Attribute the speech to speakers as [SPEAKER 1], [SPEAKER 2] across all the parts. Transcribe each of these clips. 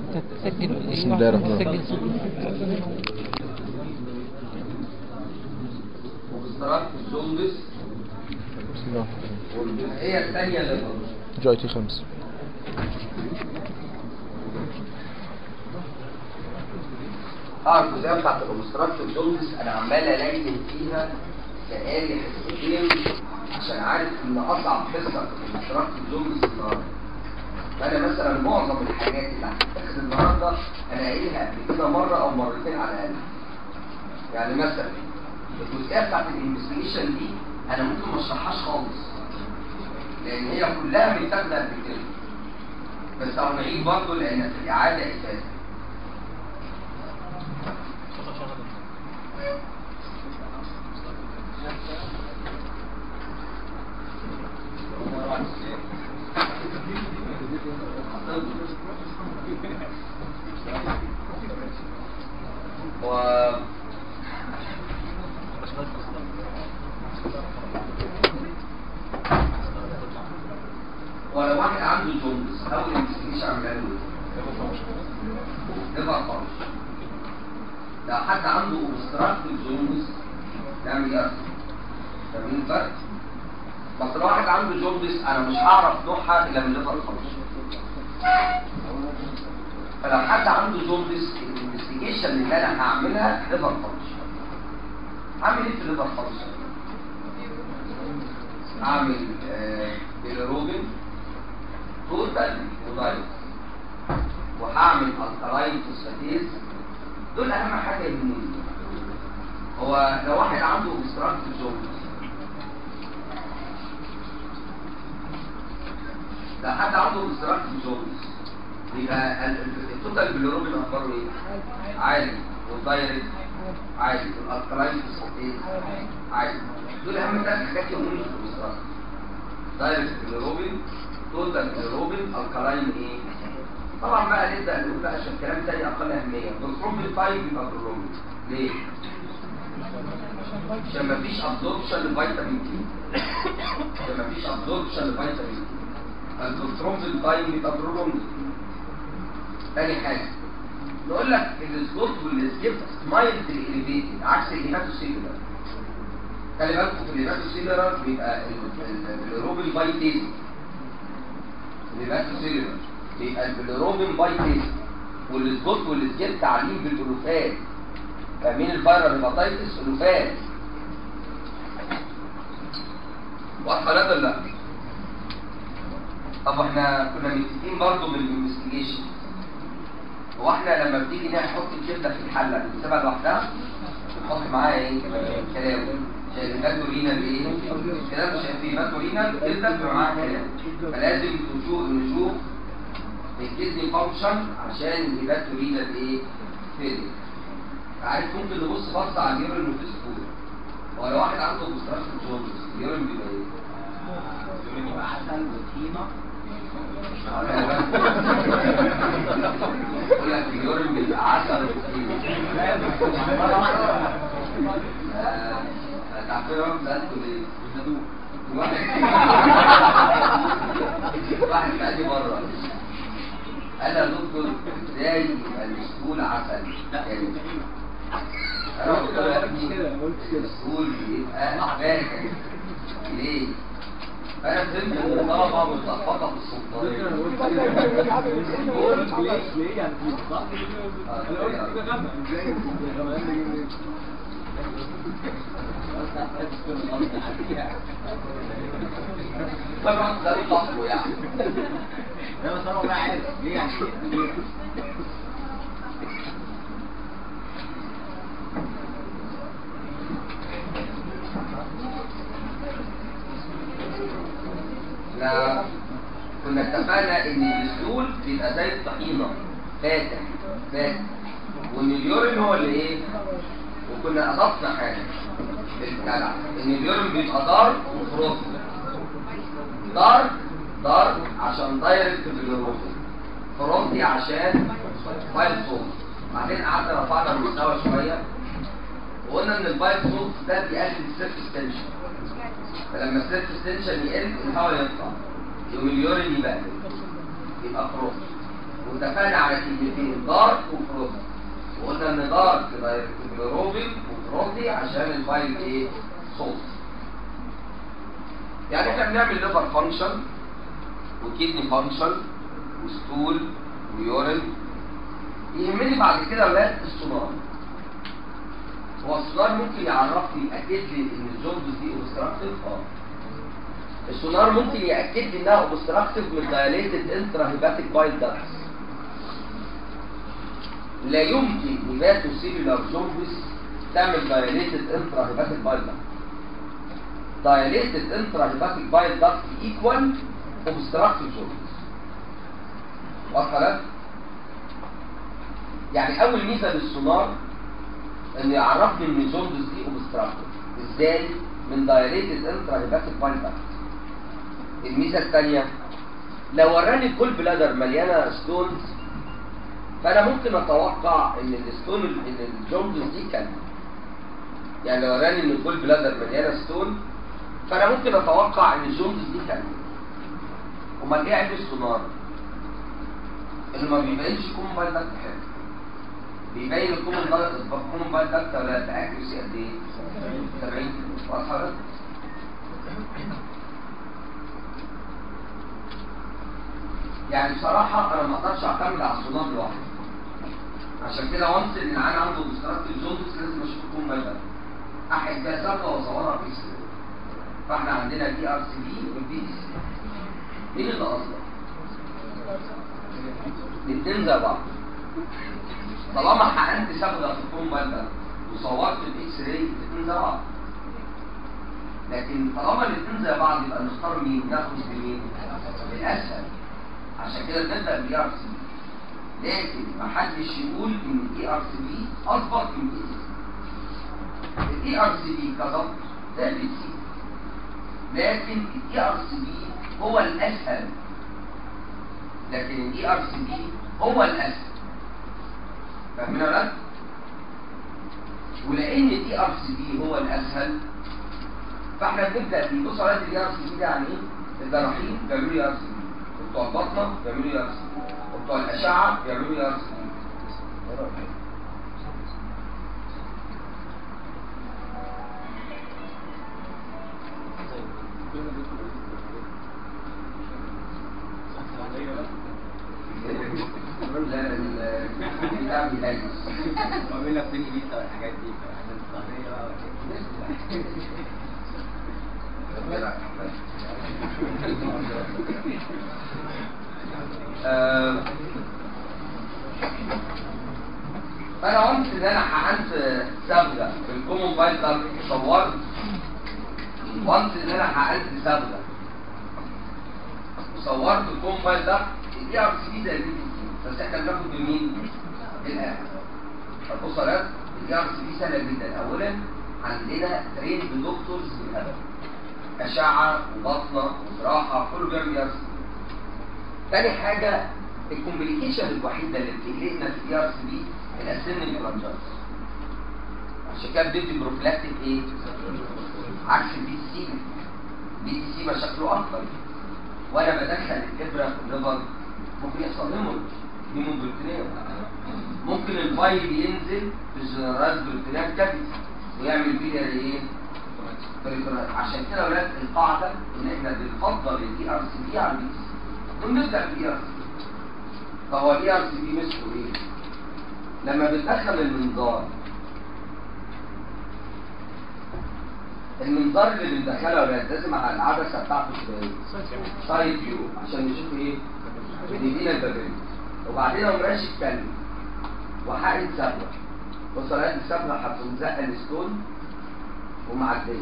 [SPEAKER 1] تسجل
[SPEAKER 2] بسم الله الرحمن الرحيم.
[SPEAKER 1] تسجل
[SPEAKER 3] وبالصراحة الجندس
[SPEAKER 2] بسم الله الرحمن الرحيم.
[SPEAKER 3] والجزئية الثانية للرجل
[SPEAKER 2] جي تي خمسة
[SPEAKER 3] اه الجزئية بتاعت الابستراكت الجندس انا عمال الاقي فيها بقالي حصتين عشان عارف ان اصعب حصة في الابستراكت الجندس النهارده فانا مثلا معظم الحاجات اللي هتتاخد النهارده انا قايلها قبل كده مرة او مرتين على الاقل يعني مثلا الجزئية بتاعت الانفستيجيشن دي انا ممكن ما اشرحهاش خالص لان هي كلها متاخده قبل كده بس او نعيد برضه لان في الاعاده اساسا و ولو واحد عنده جوندس اول انفستيجيشن عملها له ايه؟ ليفر فانكشن لو حد عنده اوبستراكتيف جوندس نعمل ايه؟ فاهمين الفرق؟ بس لو واحد عنده جوندس انا مش هعرف نوعها الا من ليفر فانكشن فلو حد عنده جوندس الانفستيجيشن اللي انا هعملها ليفر فانكشن هعمل ايه في الليفر فانكشن؟ هعمل آه، بيليروبين توتال ودايت وهعمل الكالاين فوسفاتيز دول اهم حاجه يهمني هو لو واحد عنده اوبستراكتيف جوندس لو حد عنده اوبستراكتيف جوندس يبقى ال- ال- التوتال بيليروبين اخباره ايه؟ عالي والدايركت عالي والالكالاين فوسفاتيز عالي دول اهم ثلاث حاجات يهمني في الاوبستراكتيف دايركت بيليروبين توتال بيليروبين الكالاين ايه طبعا بقى نبدا نقول بقى عشان الكلام تاني اقل اهميه بالثرومبين تايب يبقى بالرومين ليه عشان مفيش ابزوربشن لفيتامين كي عشان مفيش ابزوربشن لفيتامين كي الثرومبين تايب يبقى بالرومين تاني حاجه نقول لك السكوت والسكيب مايلد الاليفيتد عكس الهيماتوسيلولار خلي بالكم في الهيماتوسيلولار بيبقى الروبين بايتيز الهيماتوسيلولار بيبقى البيلروبين بايتيز والسكوت والسكيب تعليم بالالوفات فمين الفيرال هيباتيتس الوفات واضحه ولا لا طب احنا كنا متفقين برضه بالانفستيجيشن هو احنا لما بتيجي نحط الكبده في الحله بنسيبها لوحدها بنحط معاها ايه كلام شايفات ورينا الايه كلام شايفات ورينا الكبده بيبقى معاها كلام فلازم نشوف نشوف الكدني فانكشن عشان الهبات ورينا الايه فيلي عارف ممكن نبص بص على اليورين وفيسبول هو لو واحد عنده اوبستراكشن جوندس اليورين بيبقى ايه؟ اليورين بيبقى عسل وطحينه يقول لك اليورين بيبقى عسل وطحينه آه، تعرفين رقم سألته ليه؟ واحد واحد سألني بره قال يا دكتور ازاي يبقى الاسطول عسل؟ يعني انا قلت له يا ابني الاسطول بيبقى فاكهه ليه؟ انا فهمت ان الطلبه متلخبطه في السلطانيه طبعا ده لخبطه يعني
[SPEAKER 4] لا بس انا بقى عارف ليه يعني ليه؟
[SPEAKER 3] احنا كنا اتفقنا ان الاسطول بيبقى زي الطحينه فاتح فاتح وان اليورين هو اللي ايه وكنا اضفنا حاجه للكلام ان اليورين بيبقى دارك وفروزن دارك دارك عشان دايركت باليوروبين فروزي عشان فايل صوت بعدين قعدنا رفعنا المستوى شويه وقلنا ان الفايل صوت ده بيقلل السيرفس تنشن فلما السيرفس تنشن يقل الهواء يطلع يقوم اليورين يبقى يبقى فروز واتفقنا على كلمتين دارك وفروزن وقلنا ان دارك بيروبيك وفروزي عشان الفايل ايه صوت يعني احنا بنعمل ليفر فانكشن وكيدني فانكشن وستول ويورين يهمني بعد كده ولاد السونار هو السونار ممكن يعرفني يأكد لي ان الجوندس دي اوبستراكتيف اه السونار ممكن يأكد لي انها اوبستراكتيف من دايليتد انترا هيباتيك بايل داكتس لا يمكن هيباتو سيلولار جوندس تعمل دايليتد انترا هيباتيك بايل داكت دايليتد انترا هيباتيك بايل داكت ايكوال اوبستراكتيف جوندس واضحه لك؟ يعني اول ميزه للسونار انه يعرفني ان الجوندس دي اوبستراكتيف ازاي من دايليتد انترا هيباتيك بايل داكت الميزه الثانيه لو وراني الكول بلادر مليانه ستونز فانا ممكن اتوقع ان الستون ان الجوندس دي كان يعني لو وراني ان الكول بلادر مليانه ستون فانا ممكن اتوقع ان الجوندس دي كان امال ايه عيب السونار اللي ما بيبينش كومن بايل داكت حاجه بيبين الكومن بايل الكومن بايل داكت ولا باكيوسي قد ايه 70 واضحه بس يعني بصراحة أنا ما أقدرش أعتمد على السونار لوحده عشان كده وانس إن العيان عنده مسترات الجوندس لازم أشوف الكومن بايل داكت أحد بيها صفقة وأصورها في إكس فإحنا عندنا دي آر سي بي والدي دي سي مين اللي أصلا؟ الاثنين زي بعض طالما حقنت صبغه في الكومبال ده وصورت الاكس راي الاثنين زي بعض لكن طالما الاثنين زي بعض يبقى نختار مين ناخد بمين الاسهل عشان كده بنبدا بالاي ار سي لكن ما حدش يقول ان الاي ار سي بي اضبط من الاي الاي ار سي بي كضبط زي البي سي لكن الاي ار سي بي هو الاسهل لكن الاي ار سي بي هو الاسهل فاهمين ولا لا؟ ولان الاي ار سي بي هو الاسهل فاحنا بنبدا في بص على الاي ار سي بي ده يعني ايه؟ الجراحين بيعملوا اي ار سي بي وبتوع البطنه بيعملوا اي ار سي بي وبتوع الاشعه بيعملوا اي ار سي بي لا ال- لا بيهيس
[SPEAKER 4] وعامل لك فين بيتا والحاجات دي عشان الصهرية بقى وكده.
[SPEAKER 3] آه، فانا قلت ان انا حقنت صبغه في الكومون بايل دارك صورت قلت ان انا حقنت صبغه وصورت الكومون بايل دارك الاي ار سي زي البي سي بس احنا بناخد بمين؟ بالاخر بص على الاي ار سي بي سهله جدا اولا عندنا تريند دكتورز بالهبل اشعه وبطنه وجراحه كله بيعمل اي ار سي تاني حاجة الكومبليكيشن الوحيدة اللي بتقلقنا في الاي ار سي بي الاسن البرانجاز عشان كده بندي بروفلاكتيك ايه؟ عكس البي سي البي سي مشاكله اكتر وانا بدخل الابره في الليفر ممكن يحصل هيموريج هيموبروتينيا ممكن الفايل ينزل في الجنرال بروتينات كافيتي ويعمل فيها ايه؟ بريفرال. عشان كده ولاد القاعده ان احنا بنفضل الاي ار سي بي على البي سي ونبدا بالاي ار سي فهو الاي ار سي بي مسكه ايه؟ لما بندخل المنظار المنظار اللي بندخله يا ولاد لازم على العدسه بتاعته تبقى ايه؟ سايد فيو عشان نشوف ايه؟ بيدينا البابين وبعدين اقوم راشي الكلب وحقن صبغه بص على الصبغه هتقوم زقه الستون ومعديه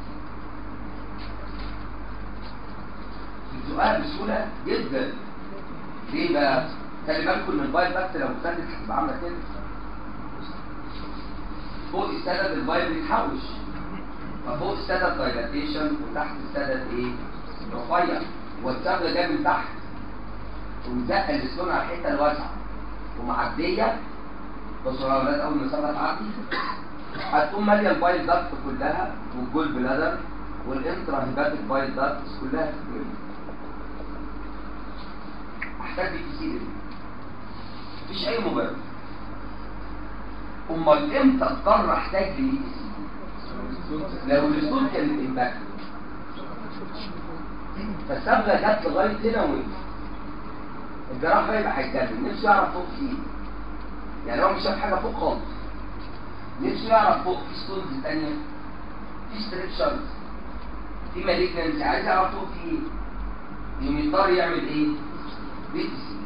[SPEAKER 3] بتزقها بسهوله جدا ليه بقى؟ خلي بالكم ان البايل بس لو مثلث هتبقى عامله كده فوق السند البايل بيتحوش ففوق السند دايلاتيشن وتحت السند ايه؟ رفيع والصبغه جايه من تحت ومزقه الاسلون على الحته الواسعه ومعديه بصوا يا ولاد اول ما الصبغه تعدي هتقوم ماليه البايل داكت كلها والجول بلادر والانترا هيباتيك بايل داكتس كلها تتملي احتاج بي سي دي مفيش اي مبرر امال امتى اضطر احتاج لبي تي سي لو الرسول كان امباكت فالصبغه جت لغايه هنا وين الجراح هيبقى هيتكلم نفسه يعرف فوق في ايه يعني هو مش شاف حاجه فوق خالص نفسه يعرف فوق في ستونز تانية في ستريكشرز في مالجنسي عايز يعرف فوق في ايه يقوم يضطر يعمل ايه؟ بي تي سي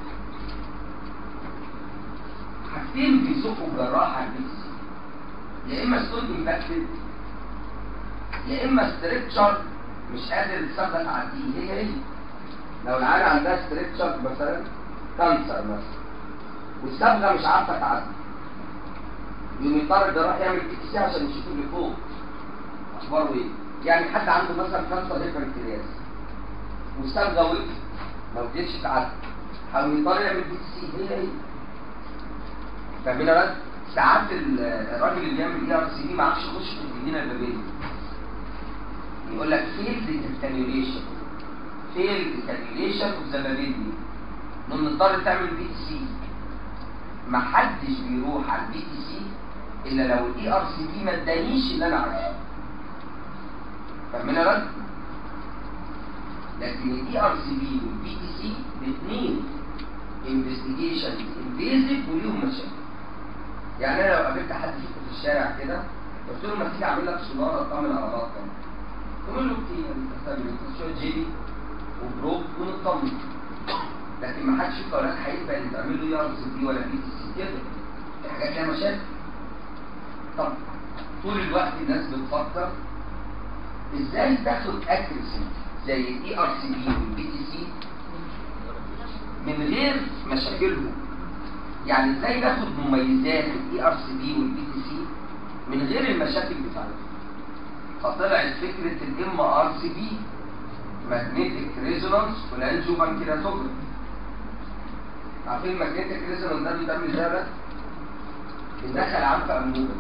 [SPEAKER 3] حاجتين بيسوقوا الجراح على البي تي سي يا اما ستون امباكتد يا اما ستريكشر مش قادر الصبغه تعديه هي هي لو العيال عندها ستريكشر مثلا كانسر مثلا والصبغه مش عارفه تعدي يقوم يضطر الجراح يعمل بي تي سي عشان يشوف اللي فوق اخباره ايه يعني حد عنده مثلا كانسر هيبركتيرياس والصبغه وقفت ما قدرتش تعدي هيقوم يضطر يعمل بي تي سي هي هي فاهمين يا ولاد؟ ساعات ال- الراجل اللي بيعمل اي ار سي دي ما عرفش يخش في الجنينه البابيه يقول لك فيلد كانيوليشن فيلد كانيوليشن اوف ذا بابيلي انه نضطر تعمل بي تي سي ما حدش بيروح على البي تي سي الا لو الاي ار سي دي ما ادانيش اللي انا عايزه فاهمين يا ولاد؟ لكن الاي ار سي بي والبي تي سي الاثنين انفستيجيشن انفيزيف وليهم مشاكل يعني انا لو قابلت حد فيكم في الشارع كده قلت له ما تيجي اعمل لك سونار اطمن على بطنك تقول له كتير انت تعمل شويه جيلي وبروب ونطمن لكن ما حدش فيكم ولا هيبقى اللي تعمل له يارز دي ولا بي تي سي كده في حاجات ليها مشاكل طب طول الوقت الناس بتفكر ازاي تاخد اكيرسي زي الاي ار سي بي والبي تي سي من غير مشاكلهم يعني ازاي ناخد مميزات الاي ار سي بي والبي تي سي من غير المشاكل بتاعتهم فطلعت فكره الام ار سي بي ماجنتيك ريزونانس والانجيو بانكيراتوجرافي عارفين الماجنتيك ريزونانس ده بيتعمل ازاي بقى؟ بندخل عنف انبوبه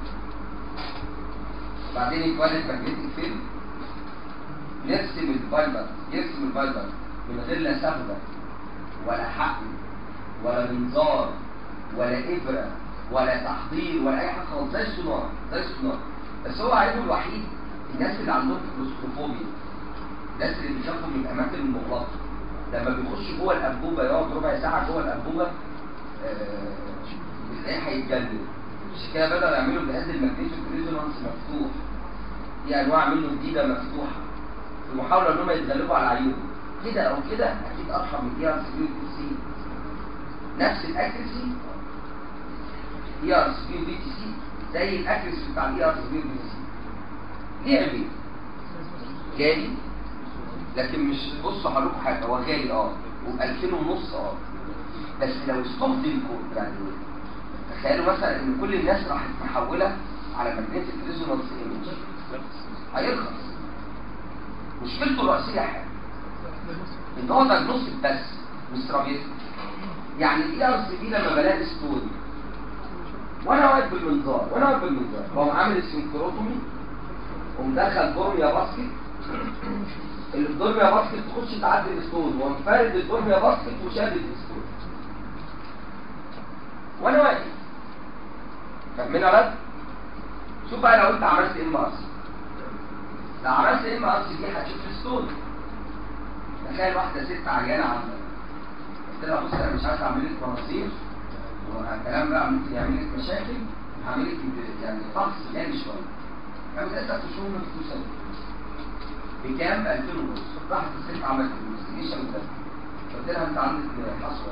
[SPEAKER 3] بعدين يتولد ماجنتيك فيلم يرسم الفايبر يرسم الفايبر من غير لا صبغه ولا حقن ولا منظار ولا ابره ولا تحضير ولا اي حاجه خالص زي السونار زي السونار بس هو عيبه الوحيد الناس اللي عندهم كلوستروفوبيا الناس اللي بيخافوا من الاماكن المغلقه لما بيخش جوه الانبوبه يقعد ربع ساعه جوه الانبوبه آه، بتلاقيه هيتجنن عشان كده بدأوا يعملوا جهاز الماجنتيك ريزونانس مفتوح في انواع منه جديده مفتوحه في محاوله ان هم يتغلبوا على العيوب كده او كده اكيد ارحم من اي ار سي بي سي نفس الاكريسي اي ار سي بي تي سي زي الاكريسي بتاع الاي ار سي بي تي سي ليه عيب غالي لكن مش بصوا هقول لكم حاجه هو غالي اه وب 2000 ونص اه بس لو استخدم كود يعني تخيلوا مثلا ان كل الناس راحت محوله على ماجنتيك ريزونانس ايمج هيرخص مشكلته الرئيسيه حاجه ان هو دايجنوستيك بس مش ثيرابيوتيك يعني الاي ار سي بي لما بلاقي ستوري وانا واقف بالمنظار وانا واقف بالمنظار بقوم عامل السنكروتومي ومدخل دورميا باسكت اللي في دورميا باسكت تخش تعدي الستون وانفرد الدورميا باسكت وشادد الستون وانا واقف فاهمين يا ولاد؟ شوف بقى لو انت عملت ام ار سي لو عملت ام ار سي دي هتشوف الستون تخيل واحده ست عيانه عامله قلت لها بص انا مش عارف اعمل لك مناظير والكلام بقى ممكن يعمل لك مشاكل هعمل لك يعني فحص غالي شويه خمس ست شهور ما تفوتش بكام؟ ب 2000 ونص راحت الست عملت انفستيجيشن وده قلت لها انت عندك حصوه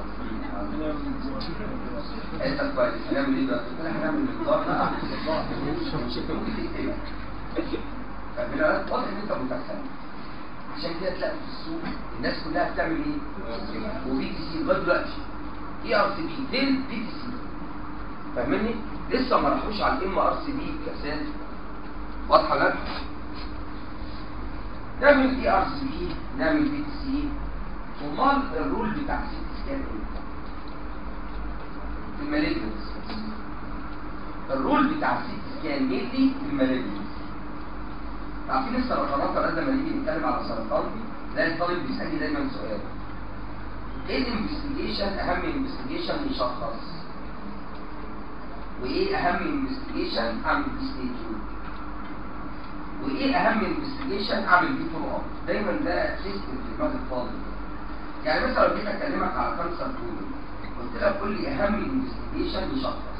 [SPEAKER 3] انت كويس هنعمل ايه بقى؟ قلت لها هنعمل مقدار بقى مش ممكن تقتلها فمن واضح ان انت متخيل عشان كده تلاقي في السوق الناس كلها بتعمل ايه؟ وبي تي سي لغايه دلوقتي اي ار سي بي فين بي تي سي فاهمني؟ لسه ما راحوش على الام ار سي بي كاسات واضحه ولا لا؟ نعمل اي ار سي بي نعمل بي تي سي امال الرول بتاع سي سكان ايه؟ في المالجنس الرول بتاع سي سكان ايه في المالجنس عارفين السرطانات ولا لما نيجي نتكلم على سرطان تلاقي الطالب بيسالني دايما سؤال ايه الانفستيجيشن اهم انفستيجيشن يشخص وايه اهم انفستيجيشن اعمل بيه ستيج 2 وايه اهم انفستيجيشن اعمل بيه فولو اب دايما ده سيستم في دماغ الطالب يعني مثلا لو جيت اكلمك على كانسر كولون قلت لك قول لي اهم انفستيجيشن يشخص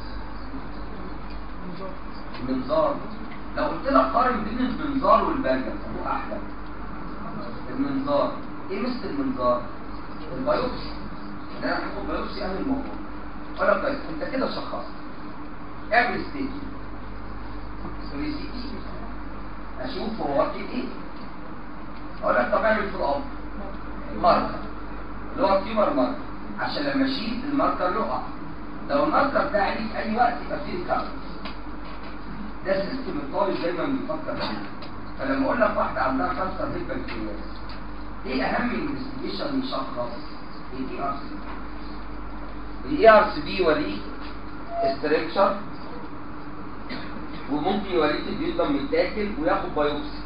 [SPEAKER 3] المنظار لو قلت لك قارن بين المنظار والبرجر هو احلى المنظار ايه مثل المنظار البيوبسي ان انا هاخد بيوبسي اهل الموضوع ولا طيب انت كده شخصت اعمل ستيج سوري سي تي اشوف هو واكل ايه اقول لك طب اعمل فول اب ماركر اللي هو التيمر ماركر عشان لما اشيل الماركر يقع لو الماركر ده عالي في اي وقت يبقى فيه كارت ده سيستم الطالب دايما بيفكر فيه فلما اقول لك واحده عندها كانسر هيد بنكرياس ايه اهم انفستيجيشن يشخص الاي ار سي الاي ار سي بي يوريك استركشر وممكن يوريك البيضه متاكل وياخد بايوبسي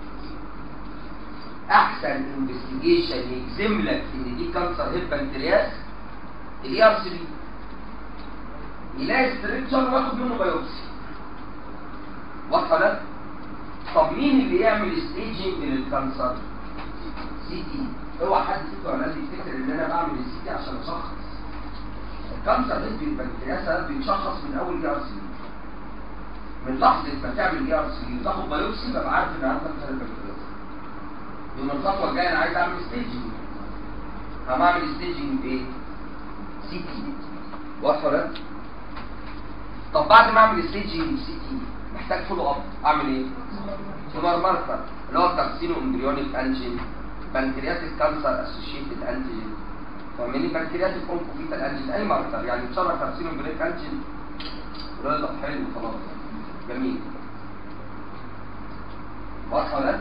[SPEAKER 3] احسن انفستيجيشن يجزم لك ان دي كانسر هيد بنكرياس الاي ار سي بي يلاقي استركشر وياخد منه بايوبسي واضحه ده طب مين اللي يعمل ستيجنج للكانسر سي تي اوعى حد فيكم ولا لازم يفتكر ان انا بعمل السي تي عشان اشخص الكانسر ضد البنكرياس ده بيتشخص من اول اي ار سي من لحظه ما تعمل اي ار سي وتاخد بايوبسي ببقى عارف ان عندك كانسر البنكرياس يوم الخطوه الجايه انا عايز اعمل ستيجنج هعمل ستيجنج بايه؟ سي تي واضحه ولا طب بعد ما اعمل ستيجنج سي تي محتاج فولو اب اعمل ايه؟ سونار ماركر اللي هو كارسينو امبريونيك انجين بنكرياتيك كانسر اسوشيتد انتيجين فاهمني بنكرياتيك اونكوفيتال انجين اي ماركر يعني ان شاء الله كارسينو امبريونيك انجين رضا حلو خلاص جميل واضحه ولا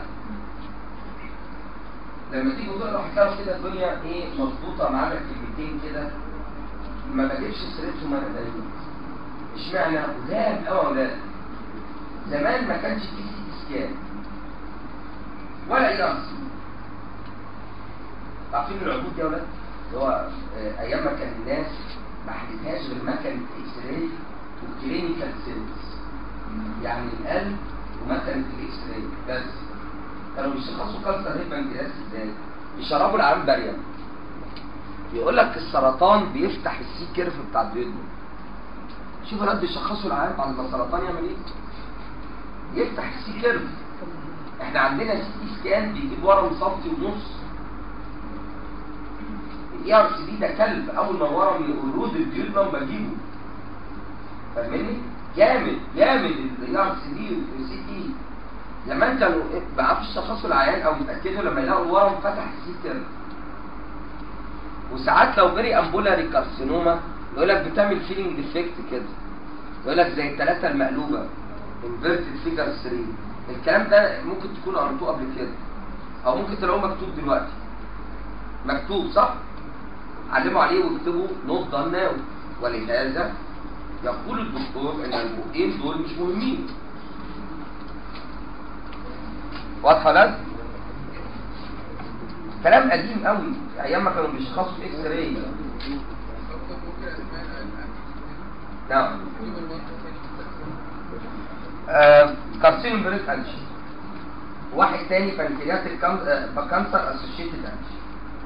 [SPEAKER 3] لما تيجي تقرا هتلاقي كده الدنيا ايه مظبوطه معاك كلمتين كده ما بجيبش سيرتهم انا دايما اشمعنى قدام قوي اولاد زمان ما كانش فيه سي سكان ولا اي ار سي عارفين العبود دي يا ولاد اللي هو آه، ايام ما كان الناس ما حددهاش غير مكنه اكس راي وكلينيكال سيلز يعني القلب ومكنه الاكس راي بس كانوا بيشخصوا كانسر هيد بنكرياس ازاي؟ يشربوا العيان باريوم يقول لك السرطان بيفتح السي كيرف بتاع البيض شوف الواد بيشخصوا العيان بعد ما السرطان يعمل ايه؟ يفتح السي كيرف احنا عندنا سي سكان بيجيب ورم سنتي ونص الاي ار سي بي ده كلب اول ما ورم يقرود البيوت بجيبه فاهمني؟ جامد جامد الاي ار سي بي والسي تي زمان كانوا ما بيعرفوش يشخصوا العيان او يتاكدوا لما يلاقوا الورم فتح السي كيرف وساعات لو جري امبولاري كارسينوما يقول لك بتعمل فيلينج ديفكت كده يقول لك زي الثلاثه المقلوبه انفيرتد فيجر 3 الكلام ده ممكن تكون قريتوه قبل كده او ممكن تلاقوه مكتوب دلوقتي مكتوب صح علموا عليه واكتبوا نوت دان ناو ولهذا يقول الدكتور ان البقين دول مش مهمين واضحه ده كلام قديم قوي ايام ما كانوا بيشخصوا اكس راي نعم آه، كارسينوم بريس انشي واحد تاني بنكرياتيك كانسر اسوشيتد انشي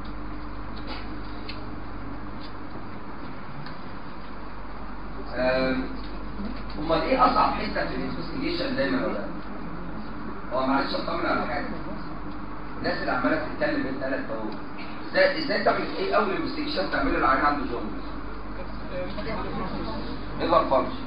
[SPEAKER 3] امال ايه اصعب حته في الانفستيجيشن دايما ولا هو معلش اطمن على حاجه الناس اللي عماله تتكلم انت قالت اهو ازاي ازاي تعمل ايه اول انفستيجيشن تعمله العيان عنده جوندس ليفر فانكشن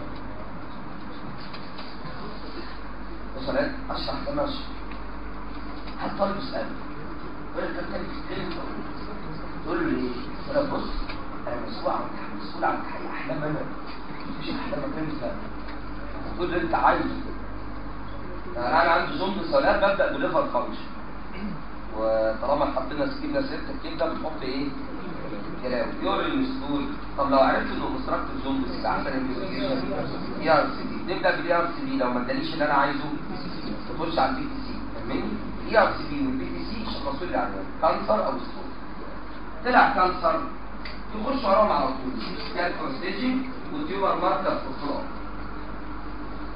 [SPEAKER 3] وصلت اشرح ده ماشي هل طالب يسأله يقول لك انت بتتكلم تقول له ليه؟ يقول لك بص انا مسؤول عن مسؤول عن تحقيق احلام انا مش احلامك انت تقول اللي انت عايزه يعني انا عندي زوم صلاه ببدا بليفر فانكشن وطالما حطينا سكينه سيرت الكبده بنحط ايه؟ كلام يوري المسؤول طب لو عرفت انه مستركت زوم يبقى احسن انفستيجيشن اي ار سي دي نبدا بالاي ار سي دي لو ما ادانيش اللي انا عايزه تخش على البي تي سي فاهمني؟ الاي ار سي دي والبي تي سي شخصوا لي عليهم كانسر او ستون طلع كانسر يخش وراهم على طول سكان ستيجنج وتيومر ماركر في الخلاط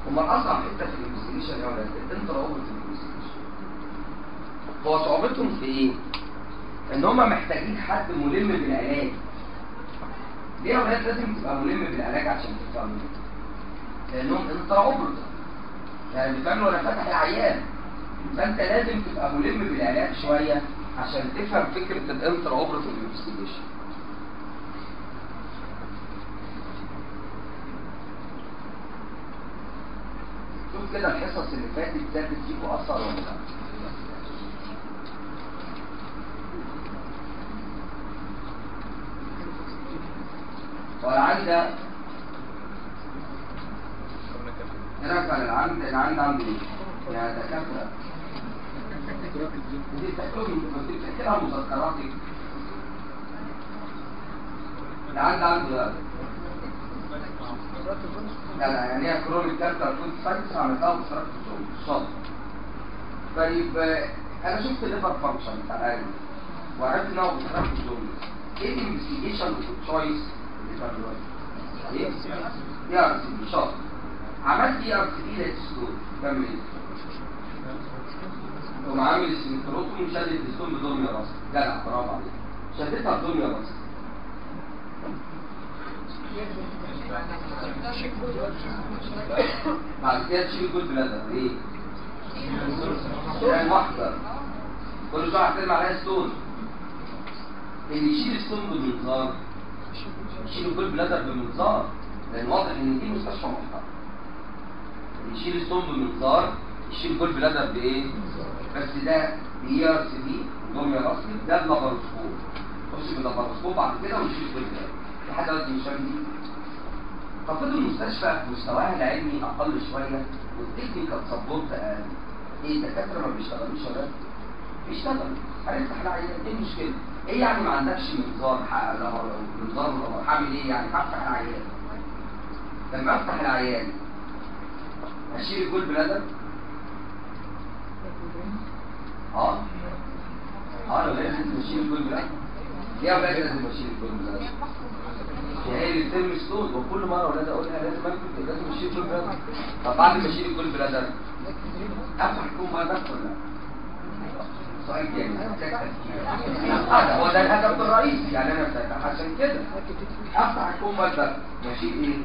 [SPEAKER 3] امال اصعب حته في الانفستيجيشن يا ولاد الانترا اوبرتيف انفستيجيشن هو صعوبتهم في ايه؟ ان هم محتاجين حد ملم بالعلاج ليه يا ولاد لازم تبقى ملم بالعلاج عشان تفهموا لانهم انترا اوبرتيف يعني بيفهموا انا فاتح العيان فانت لازم تبقى ملم بالعلاج شويه عشان تفهم فكره الانترا اوبرتيف انفستيجيشن شوف كده الحصص اللي فاتت سابت فيكوا اثر ولا لا والعند ده نرجع للعند العند عنده ايه؟ يا دكاتره دي بتاكلهم دي بتاكلها مذكراتك العند عنده ده لا لا يعني هي كرونيك كارتر فود سايتس عملتها بصراحه الشغل طيب آه، انا شفت الليفر فانكشن بتاع العيان وعرفت ان هو بصراحه الشغل ايه الانفستيجيشن تشويس ايه؟ يا ار سي شاطر عملت ايه ار سي لقيت ستون كمل ايه؟ تقوم عامل السيمتروتوم شدت الستون بدميه راسك جدع برافو عليك شدتها بدميه راسك بعد كده تشيل الجول بلادر ايه؟ ستون واحدة كل شوية هترمي عليها ستون اللي يشيل ستون بالمنظار يشيل الجول بلادر بالمنظار لان واضح ان دي مستشفى محترمة اللي يشيل ستون بالمنظار يشيل الجول بلادر بايه؟ بس ده بي ار سي دي دمية راسي ده بلاباروسكوب خش باللاباروسكوب بعد كده ونشيل الجول بلادر لحد دلوقتي مش فاهم دي ففضل المستشفى مستواها العلمي اقل شويه والتكنيكال سبورت اقل ايه الدكاتره ما بيشتغلوش يا ولاد؟ بيشتغلوا هنفتح العيان ايه المشكله؟ ايه يعني ما عندكش منظار حق- لو- منظار ولا هعمل ايه يعني هفتح العيان لما افتح العيان اشيل الجول بلادر اه اه لو لازم اشيل الجول بلادر ليه يا ولاد لازم اشيل الجول بلادر؟ هي اللي بترمي ستون وكل مره اولاد اقولها لازم اكتب لازم اشيل الجول بلادر طب بعد ما اشيل الجول بلادر افتح الكون بلادر ولا لا؟ سؤال تاني محتاج تفكير. هذا هو ده الهدف الرئيسي يعني انا فاتح عشان كده افتح الكون بلادر واشيل ايه؟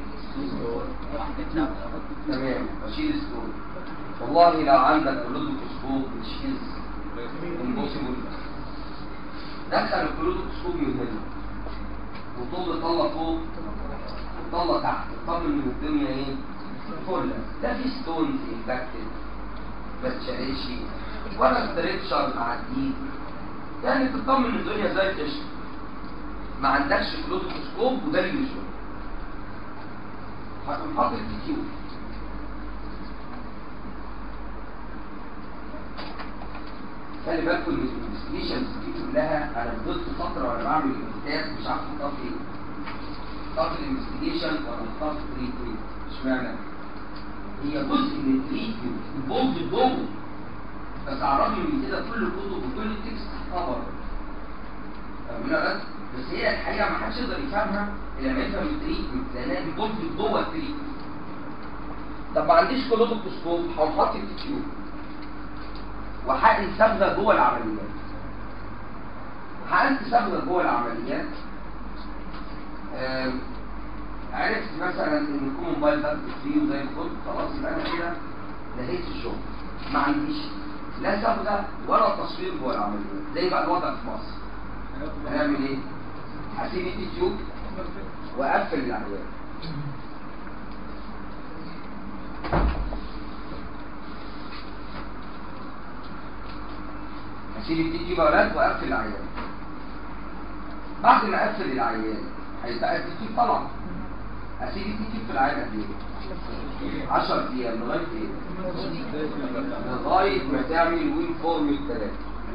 [SPEAKER 3] تمام اشيل ستون والله لو عندك كلودوكوسكوب تشيل امبوسيبل دخل الكلودوكوسكوب من هنا وطول طلع فوق وطلع تحت اطمن من الدنيا ايه فله لا في ستونز انفكتد ما تشالش ولا ستريتشر معديه يعني تطمن ان الدنيا زي القشطه ما عندكش كلودوسكوب وده اللي يشوف هتقوم حاطط الكيو خلي بالكم ان الانفستيجيشنز دي كلها انا فضلت فتره وانا بعمل الكتاب مش عارف احطها فين طب الانفستيجيشن ولا طب التريتمنت اشمعنى؟ هي جزء من التريتمنت البولد جوه بس اعرفي من كده كل الكتب وكل التكست خبر فاهمين بس بس هي الحقيقه ما حدش يقدر يفهمها الا لما يفهم التريتمنت لانها دي بولد جوه التريتمنت طب ما عنديش كولوتوسكوب هقوم حاطط التيوب وحقن صبغه جوه العمليات حقنت صبغه جوه العمليات آم، عرفت مثلا ان يكون موبايل ده فيه وزي الفل خلاص يبقى انا كده نهيت الشغل ما عنديش لا صبغه ولا تصوير جوه العمليات زي بقى الوضع في مصر هنعمل ايه؟ هسيب اليوتيوب واقفل العمليات اشيل التيجي بولاد واقفل العيان بعد ما اقفل العيان هيبقى التيجي طلع اسيب التيجي في العيان قد ايه 10 ايام لغايه ايه لغايه ما تعمل وين فورم الثلاثه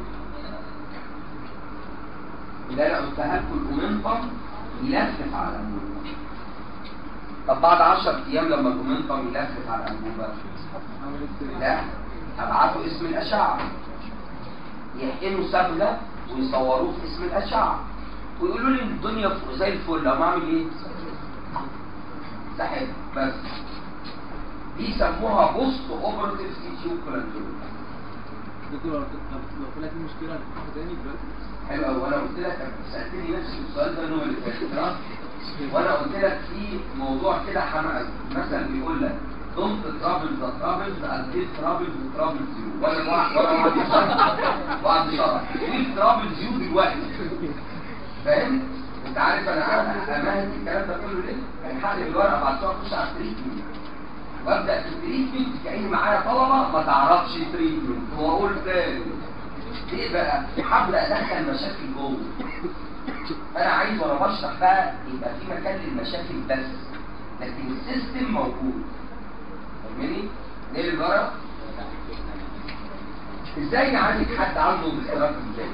[SPEAKER 3] اللي انا قلتها لكم الاومنتم يلفت على الانبوبه طب بعد 10 ايام لما الاومنتم يلفت على الانبوبه لا ابعته اسم الاشعه يحقنوا صبغه ويصوروه في اسم الاشعه ويقولوا لي الدنيا ف- زي الفل اقوم اعمل ايه؟ سحب بس دي سموها بوست اوبرتيف سي تيوب كولانجوما
[SPEAKER 4] دكتور لو لو طلعت في مشكله هتفتحه تاني دلوقتي
[SPEAKER 3] حلو قوي وانا قلت لك سالتني نفس السؤال ده النوع اللي فات وانا قلت لك في موضوع كده حمقى مثلا بيقول لك دونت ترابل ذا ترابل انتل ترابل وترابل زيرو ولا واحد ولا واحد يشرح واحد يشرح في ترابل زيرو دلوقتي فاهم انت عارف انا امهد الكلام ده كله ليه؟ هنحقق الورقه بعد شويه اخش على التريتمنت وابدا في التريتمنت كأن معايا طلبه ما تعرفش تريتمنت واقول تاني ليه بقى؟ هبدا ادخل مشاكل جوه فانا عايز وانا بشرح بقى يبقى في مكان للمشاكل بس لكن السيستم موجود فاهمني؟ ليه الورق؟ ازاي نعالج حد عنده اضطراب ازاي؟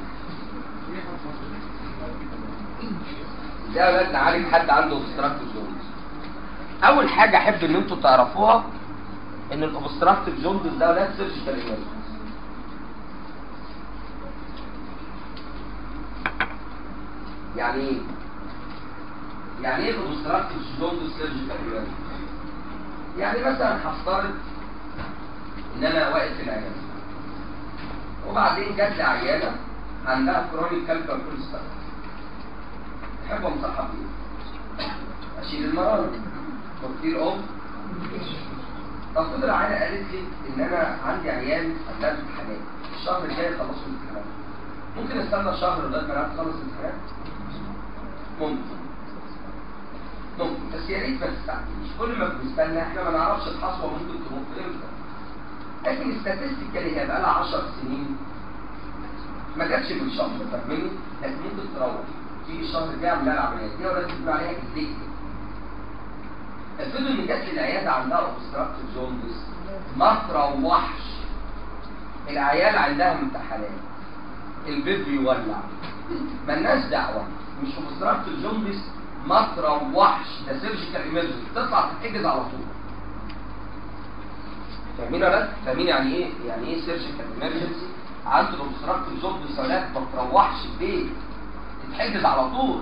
[SPEAKER 3] ازاي يا ولاد نعالج حد عنده obstructive جوندس؟ اول حاجه احب ان انتوا تعرفوها ان الاوبستراكتيف جوندس ده ولاد سيرجيكال ايمرجنسي يعني ايه؟ يعني ايه الاوبستراكتيف جوندس سيرجيكال ايمرجنسي؟ يعني مثلا هفترض ان انا واقف في العياده وبعدين جت لي عيانه عندها كرونيك كالكال كوليسترول احب انصحها بيه اشيل المراره تطهير اوف تفضل العيانه قالت لي ان انا عندي عيان عندها امتحانات الشهر الجاي خلصوا الامتحانات ممكن استنى شهر لغايه ما العيال تخلص الامتحانات ممكن ممكن بس يا ريت ما تستعجلش كل ما بنستنى احنا ما نعرفش الحصوه ممكن تنط امتى لكن الستاتستيكالي هي بقى لها 10 سنين ما جاتش من شهر فاهمني لكن ممكن تروح في الشهر الجاي عاملها العمليات دي ولا تبقى عليها كتير افرضوا ان جات لي العياده عندها اوبستراكتيف جوندس ما تروحش العيال عندها امتحانات البيت بيولع ملناش دعوه مش اوبستراكتيف جوندس ما تروحش ده سيرجيكال ايمرجنسي تطلع تتحجز على طول فاهمين ولا لا؟ فاهمين يعني ايه يعني ايه سيرجيكال ايمرجنسي عنده اوبستراكتيف جوندس ولا ما تروحش البيت تتحجز على طول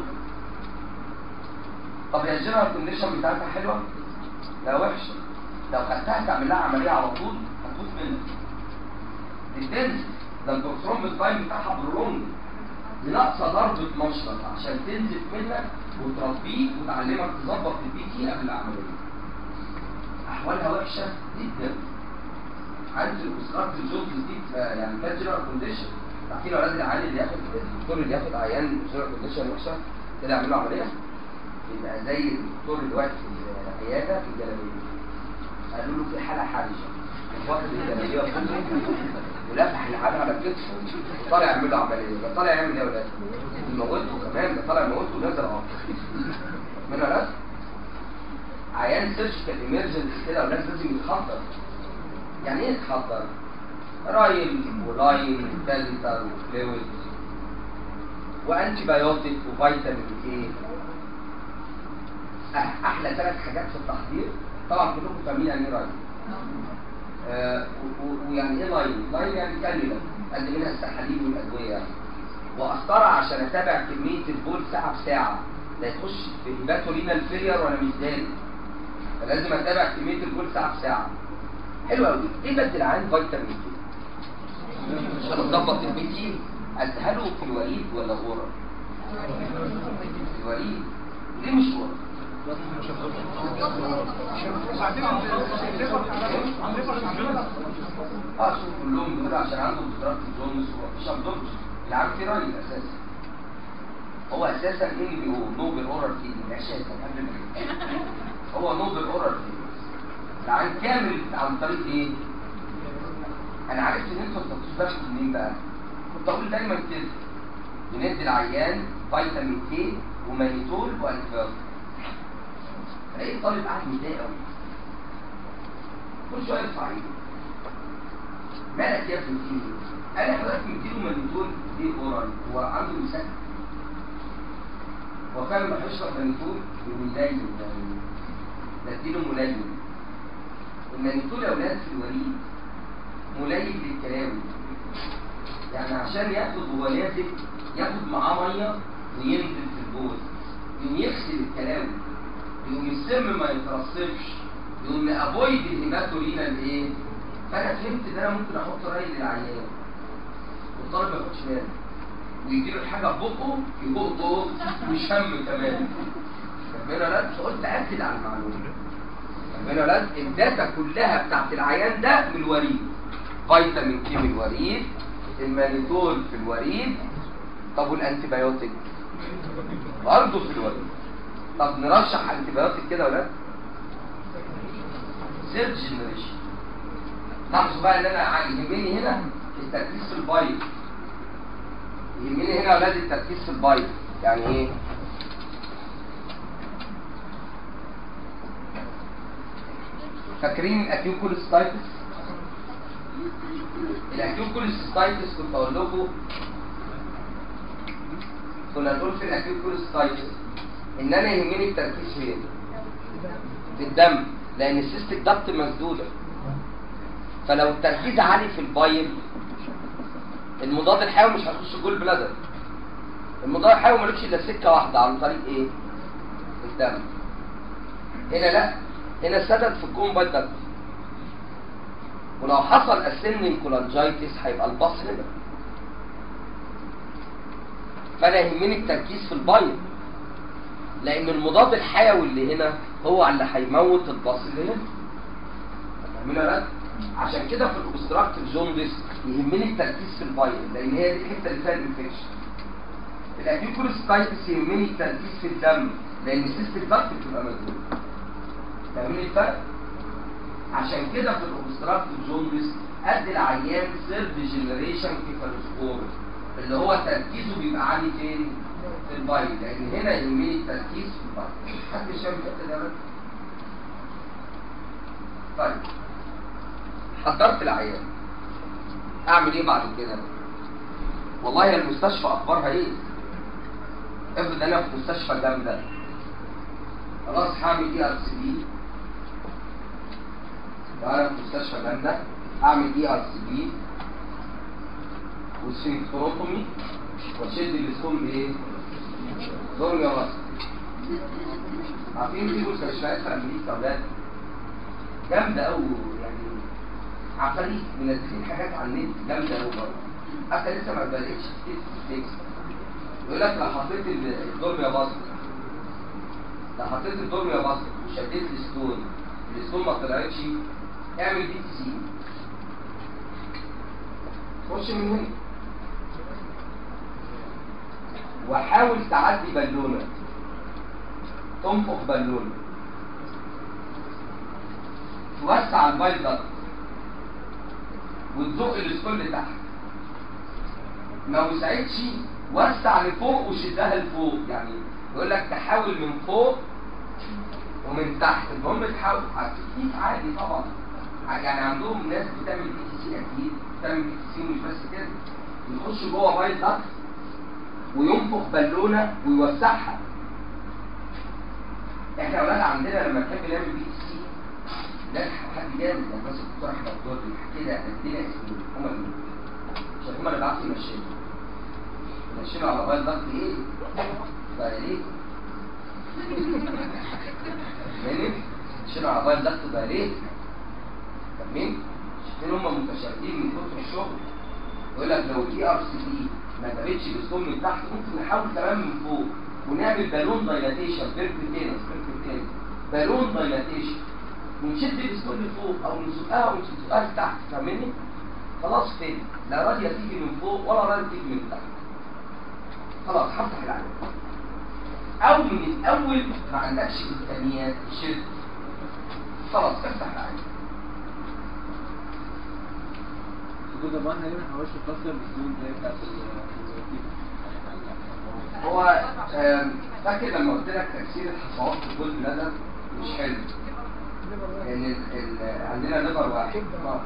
[SPEAKER 3] طب هي الجنرال كونديشن بتاعتها حلوه؟ لا وحشه لو خدتها تعمل لها عمليه على طول هتفوت منك الدنس ده الدكتورون بالتايم بتاعها برولونج دي ناقصه ضربه مشرط عشان تنزف منك وتربيك وتعلمك تظبط البي تي قبل العمليه احوالها وحشه جدا عندي الاوبستراكت الجوندس دي بتبقى يعني كانت جنرال كونديشن عارفين اولاد العيال اللي ياخد الدكتور اللي ياخد عيان جنرال كونديشن وحشه كده يعمل له عمليه يبقى زي الدكتور اللي واقف في العياده في الجلابيه قالوا له في حاله حرجه واخد الجلابيه كله ولفح العاب على كتفه طالع يعمل له عمليه ده طالع يعمل ايه يا ولاد؟ يموته كمان ده طالع يموته ونازل اه من ولا عيان سيرجيكال ايمرجنسي كده ولاد لازم يتخطر يعني ايه يتخطر؟ رايل ولاين وكاليتر وفلويد وانتي بايوتيك وفيتامين ايه احلى ثلاث حاجات في التحضير طبعا كلكم فاهمين يعني ايه رايل آه ويعني ايه لاين لاين يعني كانيولا قد منها السحاليب والادويه يعني وقسطره عشان اتابع كميه البول ساعه بساعه لا يخش في هيباتولينا الفيلير وانا مش داري فلازم اتابع كميه البول ساعه بساعه حلو قوي ايه بدل عن فيتامين كي عشان اظبط البي تي ادهله في الوريد ولا غرة الوريد ليه مش غرة اه شوف كلهم دول عشان عندهم اضطراب في الجونس ومفيش عندهمش العام في راي اساسا هو اساسا ان بي او نوبل اورال فيدنج اساسا قبل ما هو نوبل اورال فيدنج العام كامل عن طريق ايه؟ انا عرفت ان انتوا ما بتاخدوش بالكم منين بقى؟ كنت اقول دايما كده بندي العيان فيتامين كي ومانيتول والفيرس الاقي الطالب قاعد متضايق قوي كل شويه يرفع ايده مالك يا ابني كيلو قال لي حضرتك مديله مانيتول دي اورال هو عنده مسكن هو فعلا لما هيشرب مانيتول بيملين بديله ملين المانيتول يا اولاد في الوريد ملين للكلاوي يعني عشان ياخد هو لازم ياخد معاه ميه وينزل في البول يقوم يغسل الكلاوي يقوم السم ما يترسبش يقوم افويد الهيماتورينا الايه فانا فهمت ان انا ممكن احط ري للعيان والطالب ما ياخدش باله ويجي له حاجه في بقه يبقه مش هم كمان ربنا لا فقلت اكد على المعلومه ربنا لا الداتا كلها بتاعت العيان ده من الوريد فيتامين كي من الوريد المانيتول في الوريد طب والانتيبيوتيك برضه في الوريد طب نرشح انتيبيوتيك كده ولا سيرج جنريشن لاحظوا بقى ان انا يهمني هنا التركيز في البايت يهمني هنا يا اولاد التركيز في البايت يعني ايه فاكرين الاكيوكوليستايتس الاكيوكوليستايتس كنت اقول لكم كنا نقول في الاكيوكوليستايتس ان انا يهمني التركيز فين في الدم لان السيستك ضغط مسدوده فلو التركيز عالي في البايل المضاد الحيوي مش هيخش جوه البلادر المضاد الحيوي ملوش الا سكه واحده عن طريق ايه الدم هنا لا هنا سدد في الكومبايل دكت ولو حصل اسندنج كولانجايتس هيبقى الباص هنا فانا يهمني التركيز في البايل لان المضاد الحيوي اللي هنا هو اللي هيموت الباص اللي هنا فاهمين ولا لا؟ عشان كده في الاوبستراكتيف جوندس يهمني التركيز في البايل لان هي دي الحته اللي فيها الانفكشن الاكيوكوليستايتس يهمني التركيز في الدم لان سيستم الضغط بتبقى مسدود فاهمين الفرق؟ عشان كده في الاوبستراكتيف جوندس قد العيان سيرد جنريشن كيفالوسكور اللي هو تركيزه بيبقى عالي فين؟ في البايل لان هنا يهمني التركيز في البايل حد شايف الحته دي يا ولاد؟ طيب حضرت العيان اعمل ايه بعد كده والله يا المستشفى اخبارها ايه افرض انا في مستشفى جامده خلاص هعمل اي ار سي بي وانا في مستشفى جامده اعمل اي ار سي بي والسينكتروتومي واشد الاسهم بايه دور يا راس عارفين في مستشفيات في امريكا ولاد جامده قوي يعني عفاريت منزلين حاجات على النت جامده قوي برضه حتى لسه ما بداتش تكتب يقول لك لو حطيت الدور يا باسط لو حطيت الدور يا باسط وشديت الستون الستون ما طلعتش اعمل بي تي سي خش من هنا وحاول تعدي بالونه تنفخ بالونه توسع البايل ضغط وتزق السكول لتحت ما وسعتش وسع لفوق وشدها لفوق يعني يقول لك تحاول من فوق ومن تحت المهم تحاول هتكتيك عادي طبعا يعني عندهم ناس بتعمل بي تي سي اكيد بتعمل بي تي سي مش بس كده يخش جوه بايل ضغط وينفخ بالونه ويوسعها احنا يا اولاد عندنا لما نحب نعمل بي تي سي نجح حد جامد يعني مثلا الدكتور احمد دوري كده ادينا اسمه هما مين؟ عشان هما اللي بعرفوا يمشينا يمشينا على بايل ضغط ايه؟ بقى ليه؟ فاهمني؟ يمشينا على بايل ضغط بقى ليه؟ فاهمين؟ شايفين هما متشابهين من كتر الشغل يقول لك لو الدي ار سي دي ما جابتش الاسطول من تحت ممكن نحاول كمان من فوق ونعمل بالون دايلاتيشن بيركوتينس بيركوتينس بالون دايلاتيشن ونشد الاسطول لفوق او نزقها ونزقها لتحت فاهمني؟ خلاص فين؟ لا راضيه تيجي من فوق ولا راضيه تيجي من تحت خلاص هفتح العين او من الاول ما عندكش امكانيات تشد خلاص افتح العين
[SPEAKER 4] كده بقى احنا هنا حوالي الكسر بالسنين اللي هي بتاعت
[SPEAKER 3] هو آم، فاكر لما قلت لك تكسير الحصوات في كل بلد مش حلو ان ال- ال- عندنا ليفر واحد آه.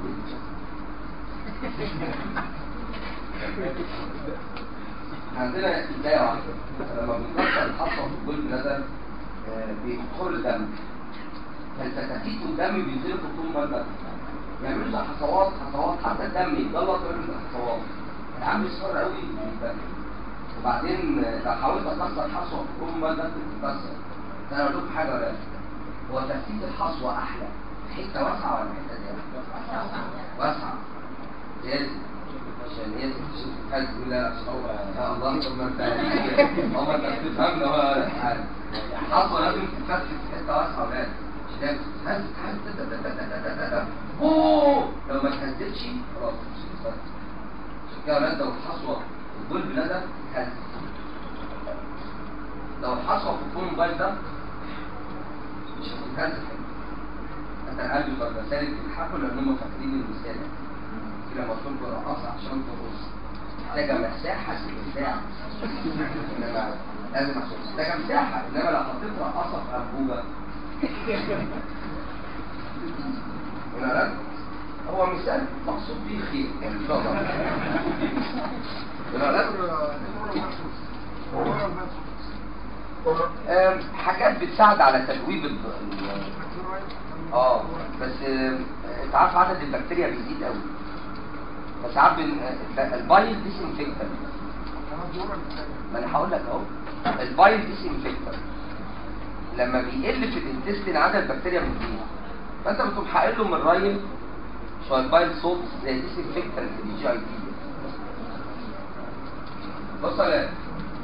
[SPEAKER 3] عندنا بداية واحدة لما بنكسر الحصوة في كل بلد بيدخل الدم فالفتافيت والدم بينزلوا في الطول مرة يعملوا زي حصوات حصوات حتى الدم يتجلط ويعمل زي حصوات العم صغير قوي بالنسبة وبعدين لو حاولت اكسر حصوه في كل مرة بتتكسر انا اقول لكم حاجة بقى هو ترتيب الحصوه احلى حته واسعه ولا حته ضيقه؟ واسعه لازم عشان هي تكتشف الحاج تقول لا يا الله طب ما انت هم انت بتفهمنا ولا حاجه الحصوه لازم تتفتت في حته واسعه ولازم مش لازم تهز تهز تا- تا- تا- تا- تا- تا- تا. اوه لو ما تهزتش خلاص مش هتتفتت. عشان كده ولاد لو الحصوه الظل ندى تهز لو الحصوه في الفون موبايل ده مش هتتهز انت قلبي بقى سالك بيضحكوا لان هم فاكرين المثال كده مطلوب برقاصة عشان ترقص محتاجة مساحة للإبداع إنما لازم عشان محتاجة مساحة إنما لو حطيت رقاصة في أنبوبة هنا لا هو مثال مقصود به خير إن شاء الله هنا لا آم، حاجات بتساعد على تجويب ال- ال- اه بس آم، انت عارف عدد البكتيريا بيزيد قوي فساعات بن- آه، البايل ديسانفكتنت ما انا هقول لك اهو البايل ديسانفكتنت لما بيقل في الانتستين عدد البكتيريا بتزيد فانت بتقوم حاقل له من الرايل شويه بايل صوت زي ديسانفكتنت الجي اي تي بص يا ولاد.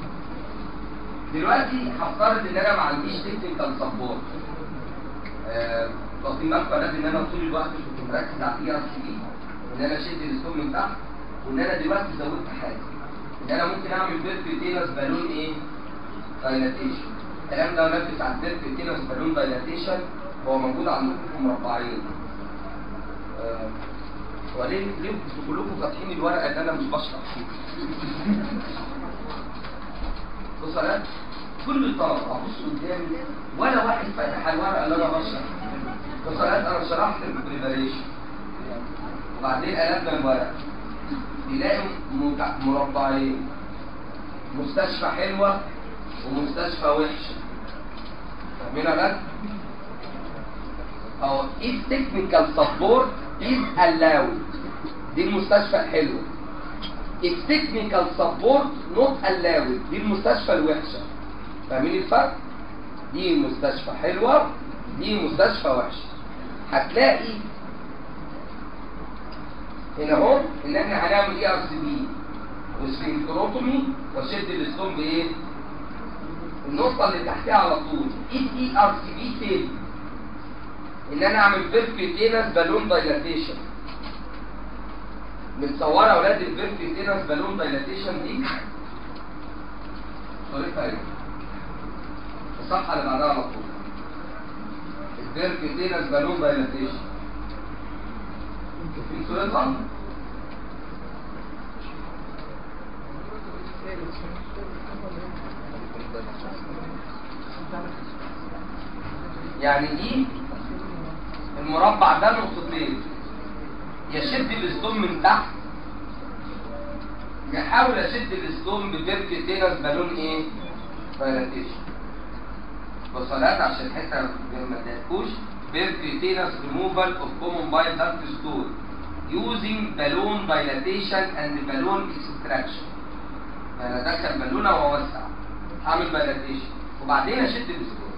[SPEAKER 3] دلوقتي هفترض ان انا ما عنديش تكنيكال سبورت واخدين بالكم يا ولاد ان انا طول الوقت كنت مركز على الاي ار سي بي ان انا اشد الاسطول من تحت وان انا دلوقتي زودت حاجه ان انا ممكن اعمل بيرفيتينس بالون ايه؟ دايلاتيشن الكلام ده نفس على البيرفيتينس بالون دايلاتيشن هو موجود عندكم في مربعين آه، وليه ليه انتوا كلكم فاتحين الورقه اللي انا مش بشرح فيها بص يا ولاد، كل الطلبه ابص قدامي ولا واحد فاتح الورقه اللي انا بشرح بص يا ولاد، انا شرحت البريباريشن وبعدين قلبنا الورق نلاقي مج- مربعين مستشفى حلوة ومستشفى وحشة فاهمين يا ولاد؟ أو if technical support is allowed دي المستشفى الحلوة if technical support not allowed دي المستشفى الوحشة فاهمين الفرق؟ دي مستشفى حلوة دي مستشفى وحشة هتلاقي هنا اهو ان احنا هنعمل اي ار سي بي وسفنكتروتومي واشد الاستوم بايه؟ النقطة اللي تحتها على طول اي اي ار سي بي تاني ان انا اعمل بيرفيتينس بالون دايلاتيشن متصورة يا اولاد البيرفيتينس بالون دايلاتيشن دي صورتها ايه؟ الصفحة اللي بعدها على طول البيرفيتينس بالون دايلاتيشن في صورتها يعني دي المربع ده نقطتين يشد الاسطوم من تحت يحاول اشد الاسطوم ببيركتينس بالون ايه؟ دايلاتيشن بصلات عشان الحته ما تضايقوش بيركتينس ريموفال اوف كومون بايل داكت ستور using balloon dilatation and balloon extraction فانا ادخل بالونه واوسع اعمل dilatation وبعدين اشد الاسطول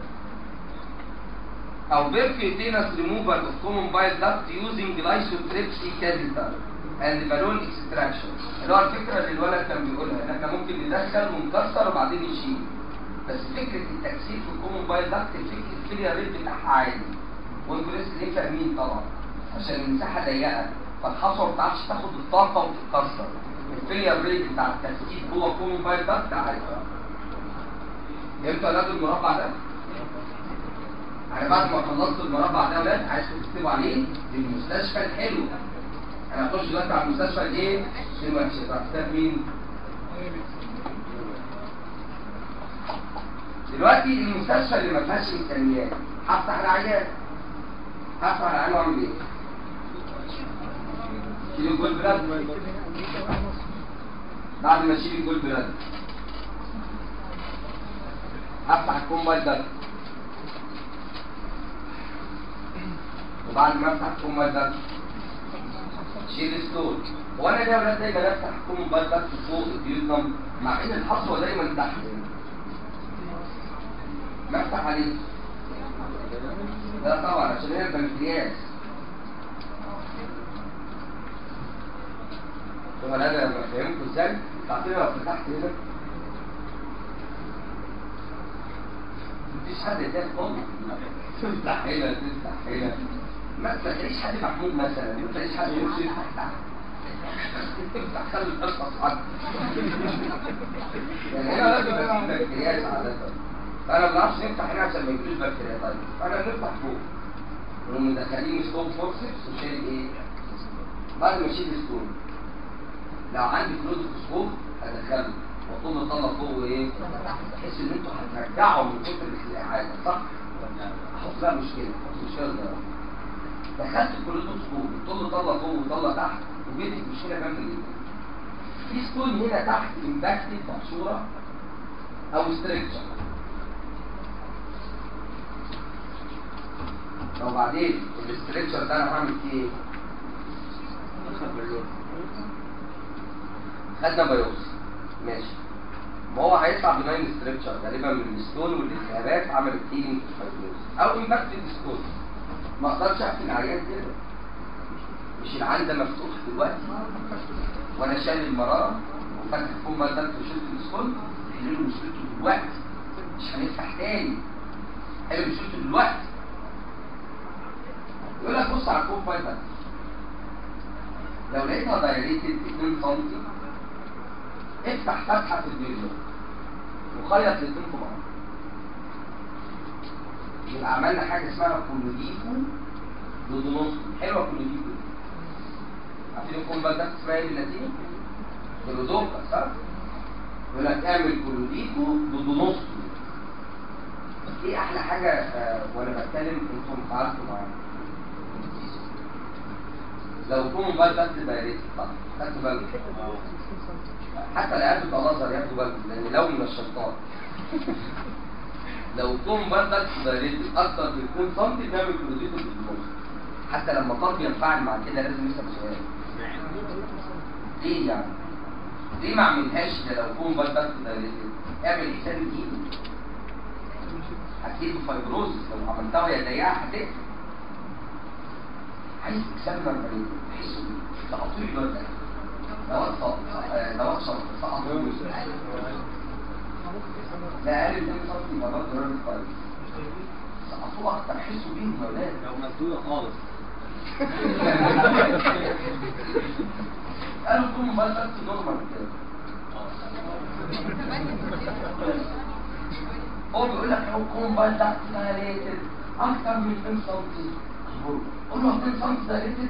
[SPEAKER 3] او percutaneous removal of common bile duct using lysotripsy catheter and balloon extraction اللي هو الفكره اللي الولد كان بيقولها ان احنا ممكن ندخل ونكسر وبعدين نشيل بس فكره التكسير في الكومون بايل داكت الفكره الفيليا ريت بتاعها عالي وانتوا لسه ليه فاهمين طبعا عشان المساحه ضيقه فالحصوه ما بتعرفش تاخد الطاقه وتتكسر الفيليا ريت بتاع التكسير جوه الكومون بايل داكت عالي فهمتوا يا ولاد المربع ده؟ انا بعد ما خلصت المربع ده يا ولاد عايزكم تكتبوا عليه المستشفى الحلو انا هخش دلوقتي على المستشفى الايه؟ الوحشه بتاع كتاب مين؟ دلوقتي المستشفى اللي ما فيهاش امكانيات هفتح العيان هفتح العيان واعمل ايه؟ شيل الجول بلاد بعد ما اشيل الجول بلاد هفتح الكومبايل ده وبعد ما افتح الكومبايل ده شيل ستور وانا ده ولا دايما افتح الكومبايل ده فوق الديوتنم مع ان الحصوه دايما تحت بفتح عليه لا طبعا عشان هي البنكرياس طبعا انا لما فهمكم ازاي تعطيني لو فتحت هنا مفيش حد يتاك خالص تفتح هنا تفتح هنا ما تلاقيش حد محمود مثلا ما تلاقيش حد يمشي يفتح تفتح خلي القصه تصعد يعني هنا لازم يبقى في بكتيريات عاده فانا ما بعرفش نفتح هنا عشان ما يجيش بكتيريا طيب فانا نفتح فوق ونقوم مدخلين ستون فورسبس وشايل ايه؟ بعد ما اشيل ستون لو عندي فلوس في سكوب هدخله واقوم اطلع فوق ايه؟ بحيث ان انتوا هترجعوا من كتر الحاجه صح؟ احط بقى مشكله احط مشكله صغيره دخلت الكوليدوس فوق تقول طلع فوق وطلع تحت وجيتك مشكله جامده جدا في ستون هنا تحت امباكتد مقصوره او ستريكشر لو بعدين الاستريكشر ده انا هعمل فيه ايه؟ خدنا بايوس ماشي ما هو هيطلع بناين ستريكشر غالبا من الستون والالتهابات عملت هيلينج فايبروز او امباكتد ستون ما اقدرش احكي العيان كده مش العيان ده مفتوح دلوقتي وانا شايل المراره وفاتح فم بدلت وشلت الستون حلوا مشكلته دلوقتي مش هنفتح تاني حلوا مشكلته دلوقتي يقول لك بص على الكوب بايبر لو لقيتها دايريتد 2 سم افتح فتحه في الفيديو وخيط الاثنين في بعض يبقى عملنا حاجه اسمها كولوديكو دودونوسكو حلوه كولوديكو دي عارفين الكومبا ده اسمها ايه باللاتيني؟ كولودوكا صح؟ يقول لك اعمل كولوديكو دودونوسكو ايه احلى حاجه آه وانا بتكلم انتم تعرفوا معايا لو كون بقى بس دايركت صح خدتوا بالكم حتى العيال بتوع الازهر ياخدوا بالكم لان لو من الشيطان لو كون بقى بس دايركت اكتر من 2 سم بيعمل كلوديتو في الدماغ حتى لما طب ينفعل مع كده لازم يسال سؤال ليه يعني؟ ليه ما عملهاش ده لو كون بقى بس دايركت اعمل حساب ايده هتجيب فايبروزس لو عملتها وهي ضيقه هتقفل عايز تكسبنا المريض تحسوا بيه تقطيع الواد ده نوات صعب نوات صعب صعب لا اقل من سم يبقى برضه راجل كويس سقطوه اكتر حسوا بيه المولاد
[SPEAKER 4] لو مسدودة خالص
[SPEAKER 3] قالوا كل موبايل بس نورمال كده هو بيقول لك لو كل موبايل تحت دايريتد اكتر من 2 سم قول له 2 سم دايريتد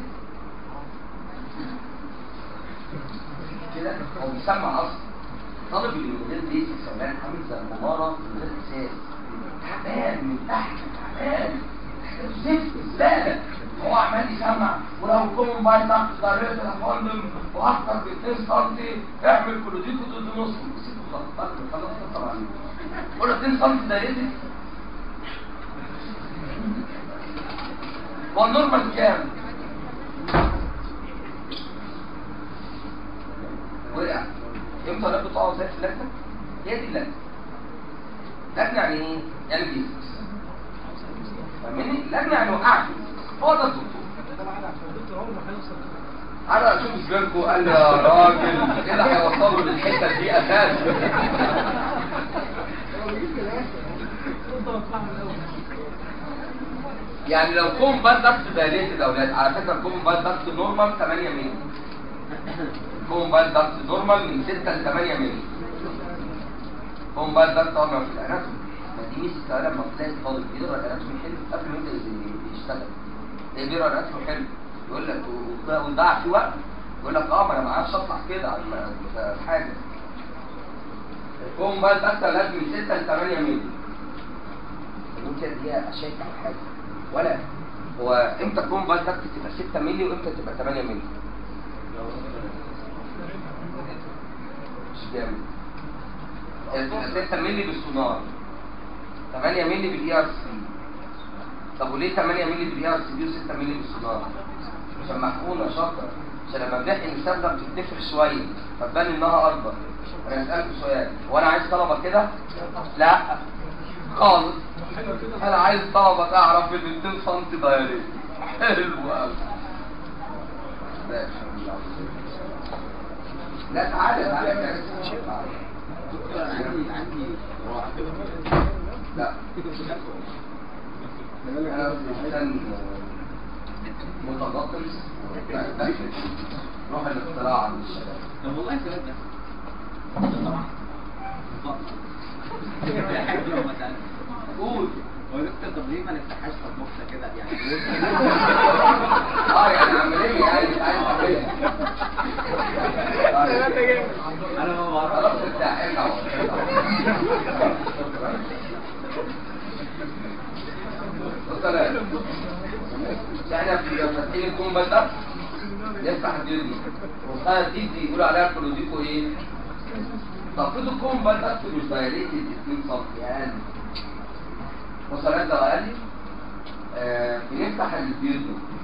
[SPEAKER 3] كده هو بيسمع اصلا طالب اللي من غير ليس سمان عامل زي المناره من غير اساس تعبان من تحت تعبان زفت زباله هو عمال يسمع ولو كون موبايل تحت دايريتد يا فندم واكتر من 2 سم اعمل كلوديكو ضد نص سيبه خلاص خلاص طبعا قول له 2 سم دايريتد هو النورمال كام؟ وقع امتى ده بتقع زي في اللجنه؟ هي دي اللجنه لجنه يعني ايه؟ يعني بيزنس فاهمني؟ لجنه يعني وقعت هو ده الدكتور انا اشوف سبيركو قال لي يا راجل كده هيوصلوا للحته دي اساسا يعني لو كوم باد ضغط دايليت الاولاد على فكره كوم باد ضغط نورمال 8 مللي كوم باد ضغط نورمال من 6 ل 8 مللي كوم باد ضغط طبعا في الاناتومي ما دي ميزه لما تلاقي طالب بيقرا الاناتومي حلو قبل ما يبدا يشتغل تلاقيه بيقرا الاناتومي حلو يقول لك ويضيع في وقت يقول لك اه ما انا ما اعرفش اطلع كده على الحاجه الكوم باد ضغط لازم من 6 ل 8 مللي ممكن دي اشيك على حاجه ولا هو امتى تكون بقى ضغط تبقى 6 مللي وامتى تبقى 8 مللي مش جامد تبقى 6 مللي بالسونار 8 مللي بالاي ار سي طب وليه 8 مللي بالاي ار سي بي و6 مللي بالسونار عشان محقونه شاطره عشان لما بنحقن السبزه بتتنفر شويه فتبان انها اكبر انا اسالكم سؤال هو انا عايز طلبه كده لا خالص انا عايز طلبه تعرف ال 200 سم دايركت حلو قوي لا تعالى تعالى
[SPEAKER 4] دكتور عندي عندي
[SPEAKER 3] لا انا انسان متغطرس روح الاختراع عند الشباب
[SPEAKER 4] طب والله سؤال بس طبعا
[SPEAKER 3] قول
[SPEAKER 4] هو دكتور طب ليه ما نفتحهاش طبخه كده يعني
[SPEAKER 3] اه يعني عمليه عايز عايز اعملها
[SPEAKER 4] انا ما بعرفش
[SPEAKER 3] خلاص ارتاح ارجع والسلام احنا في فاتحين الكومبا ده يفتح الجلد والخلايا دي دي يقولوا عليها كلوديكو ايه؟ المفروض الكومبا ده مش دايريتد 2 سم اقل وصلت ده اقل آه بنفتح الجلد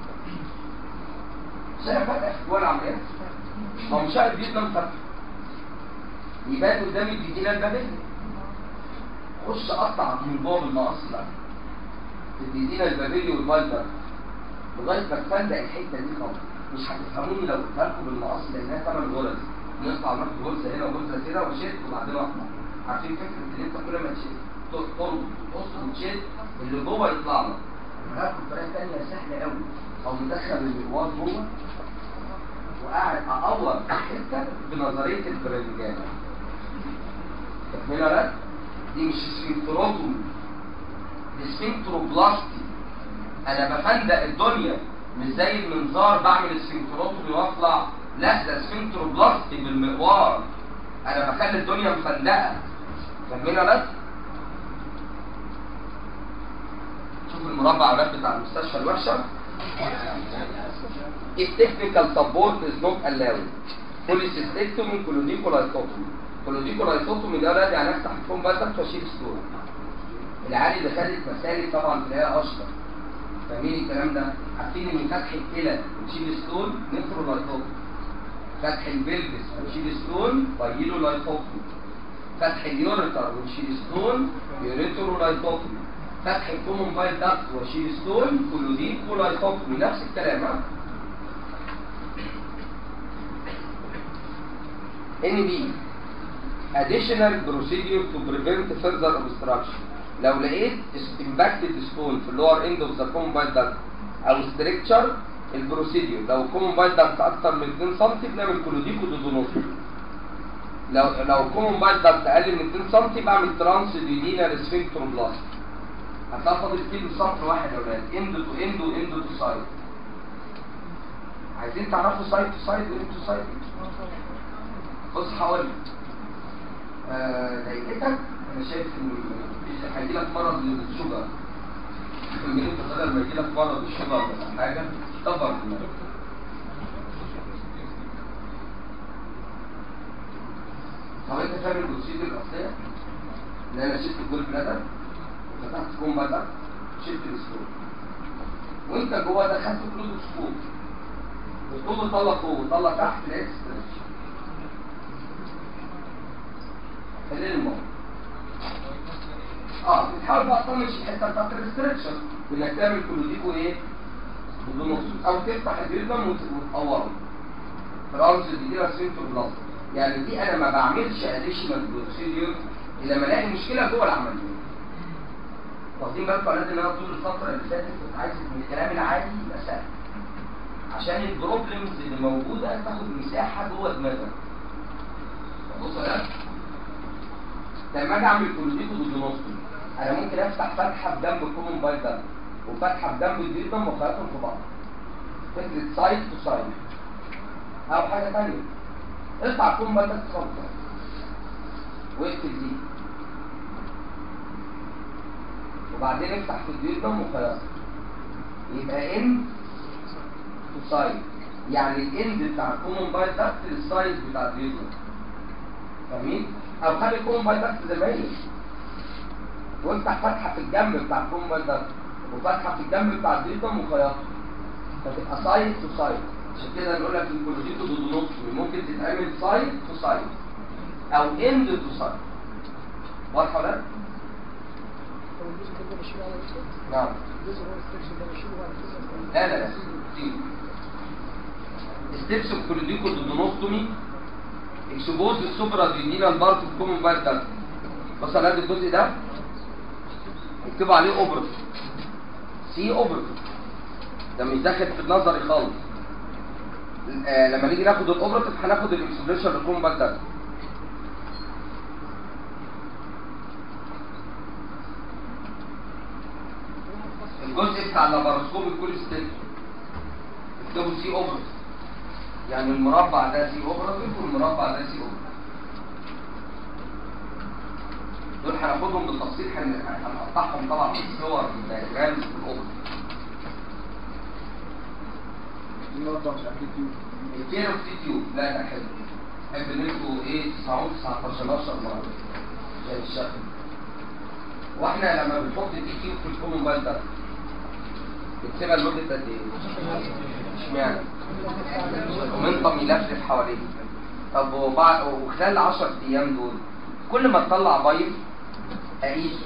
[SPEAKER 3] شايف فتح جوه العمليات هو مش عارف جدا فتح يبان قدامي الجديدة البابية خش اقطع من جوه بالمقص ده تدينا البابيلي والبايدر لغايه ما تصدق الحته دي خالص مش هتفهموني لو قلت لكم بالمقص لانها ثمان غرز نقطع ناخد غرزه هنا وغرزه كده وشد وبعدين اقطع عارفين فكره ان انت كل ما تشد تربط تقص وتشد اللي جوه يطلع لك هاخد طريقه ثانيه سهله قوي او مدخل المقوار جوه وقاعد اقور حته بنظريه البرنجان هنا لا دي مش سفنكتروتومي دي سفنكتروبلاستي انا بفندق الدنيا مش زي المنظار بعمل السفنكتروتومي واطلع لا ده سفنكتروبلاستي بالمقوار انا بخلي الدنيا مفندقه فاهمين يا بس شوف المربع ده بتاع المستشفى الوحشه If technical support is not allowed cholecystectomy colodicolysotomy colodicolysotomy ده لا يعني افتح الفم بس واشيل الصوره العالي اللي خدت مسالك طبعا تلاقيها اشطر فاهمين الكلام ده عارفين ان فتح الكلى ونشيل ستون نفرولايتوتومي فتح البلبس ونشيل ستون بايلو لايتوتومي فتح اليوريتر ونشيل ستون يوريترو لايتوتومي فتح الكومون بايل داكت واشيل ستون كلوديكو لايتوتومي نفس الكلام ها NB additional procedure to prevent further obstruction لو لقيت impacted stone في اللور end of the common duct او structure البروسيديور لو common bile duct اكتر من 2 سم بنعمل كلوديكو دودونوسكوبي لو لو common bile duct اقل من 2 سم بعمل ترانس ديدينال سفنكتروبلاست هتلاقي فاضل فيه سطر واحد يا ولاد اند تو اند واند تو سايد عايزين تعرفوا سايد تو سايد واند تو سايد بص هقول لك آه، ضايقتك انا شايف ان هيجي لك مرض الشجر ان انت بدل ما يجي لك مرض الشجر ولا حاجه كبر دماغك طب انت فاهم البروسيدور الاصليه ان انا شلت الجول بلادر وفتحت كوم بدر شلت السكوب وانت جوه ده خدت كلود سكوب السكوب طلع فوق وطلع تحت لقيت ستريتش خلينا الموضوع اه بتحاول بقى تطنش الحته بتاعت الاسترتشر انك تعمل كلوديكو ايه بدون نص او تفتح الجلدم وتقوره فرانس دي كده سيمتو بلاس يعني دي انا ما بعملش اديشنال بروسيديور الا لما الاقي مشكله جوه العمليه واخدين بالكم يا ان انا طول الفتره اللي فاتت كنت عايز من الكلام العادي يبقى سهل عشان البروبلمز اللي موجوده تاخد مساحه جوه دماغك بص يا لما اجي اعمل كولوديكو دودونوستومي انا ممكن افتح فتحه بجنب الكومن بايل ده وفتحه بجنب الديردم وخيطهم في بعض فكره سايد تو سايد او حاجه ثانيه افتح الكومن بايل ده خالص واقفل دي وبعدين افتح في الديردم وخيطهم يبقى اند تو سايد يعني الاند بتاع الكومن بايل ده السايد بتاع الديردم فاهمين؟ او خلي الكوم باي داكت زي ما هي وافتح فتحه في الجنب بتاع الكوم باي داكت وفتحه في الجنب بتاع الديتم وخياطه فتبقى سايد تو سايد عشان كده نقول لك الكولوجيتو دودونوتومي ممكن تتعمل سايد تو سايد او اند تو سايد واضحه ولا لا؟
[SPEAKER 1] طب الجزء ده بشيله على الاسود
[SPEAKER 3] نعم
[SPEAKER 1] الجزء اللي هو السكشن ده بشيله على الاسود
[SPEAKER 3] لا لا لا ستيبس اوف كوليديكو دودونوستومي اكسبوز السوبرا دينيلان بارت في كومن بايل ده بص على قد الجزء ده اكتبوا عليه اوبرت سي اوبرت ده مش داخل في النظري خالص آه لما نيجي ناخد الاوبرتيف هناخد الاكسبريشن للكومن بايل ده الجزء بتاع اللاباروسكوب الكل ستيل اكتبوا سي اوفر يعني المربع ده سي اوفر والمربع ده سي اوفر دول هناخدهم بالتفصيل هن- هنقطعهم طبعا في الصور في الدياجرامز في الاوفر الفير اوف تي تيوب لا لا حلو احب ان انتوا ايه تسمعوه 19 مره زي الشكل واحنا لما بنحط تي تيوب في الكومن بايل ده بتسيبها لمدة قد ايه؟ اشمعنى؟ ومنطم يلفلف حواليه طب وبعد وخلال 10 ايام دول كل ما تطلع بيض اقيسه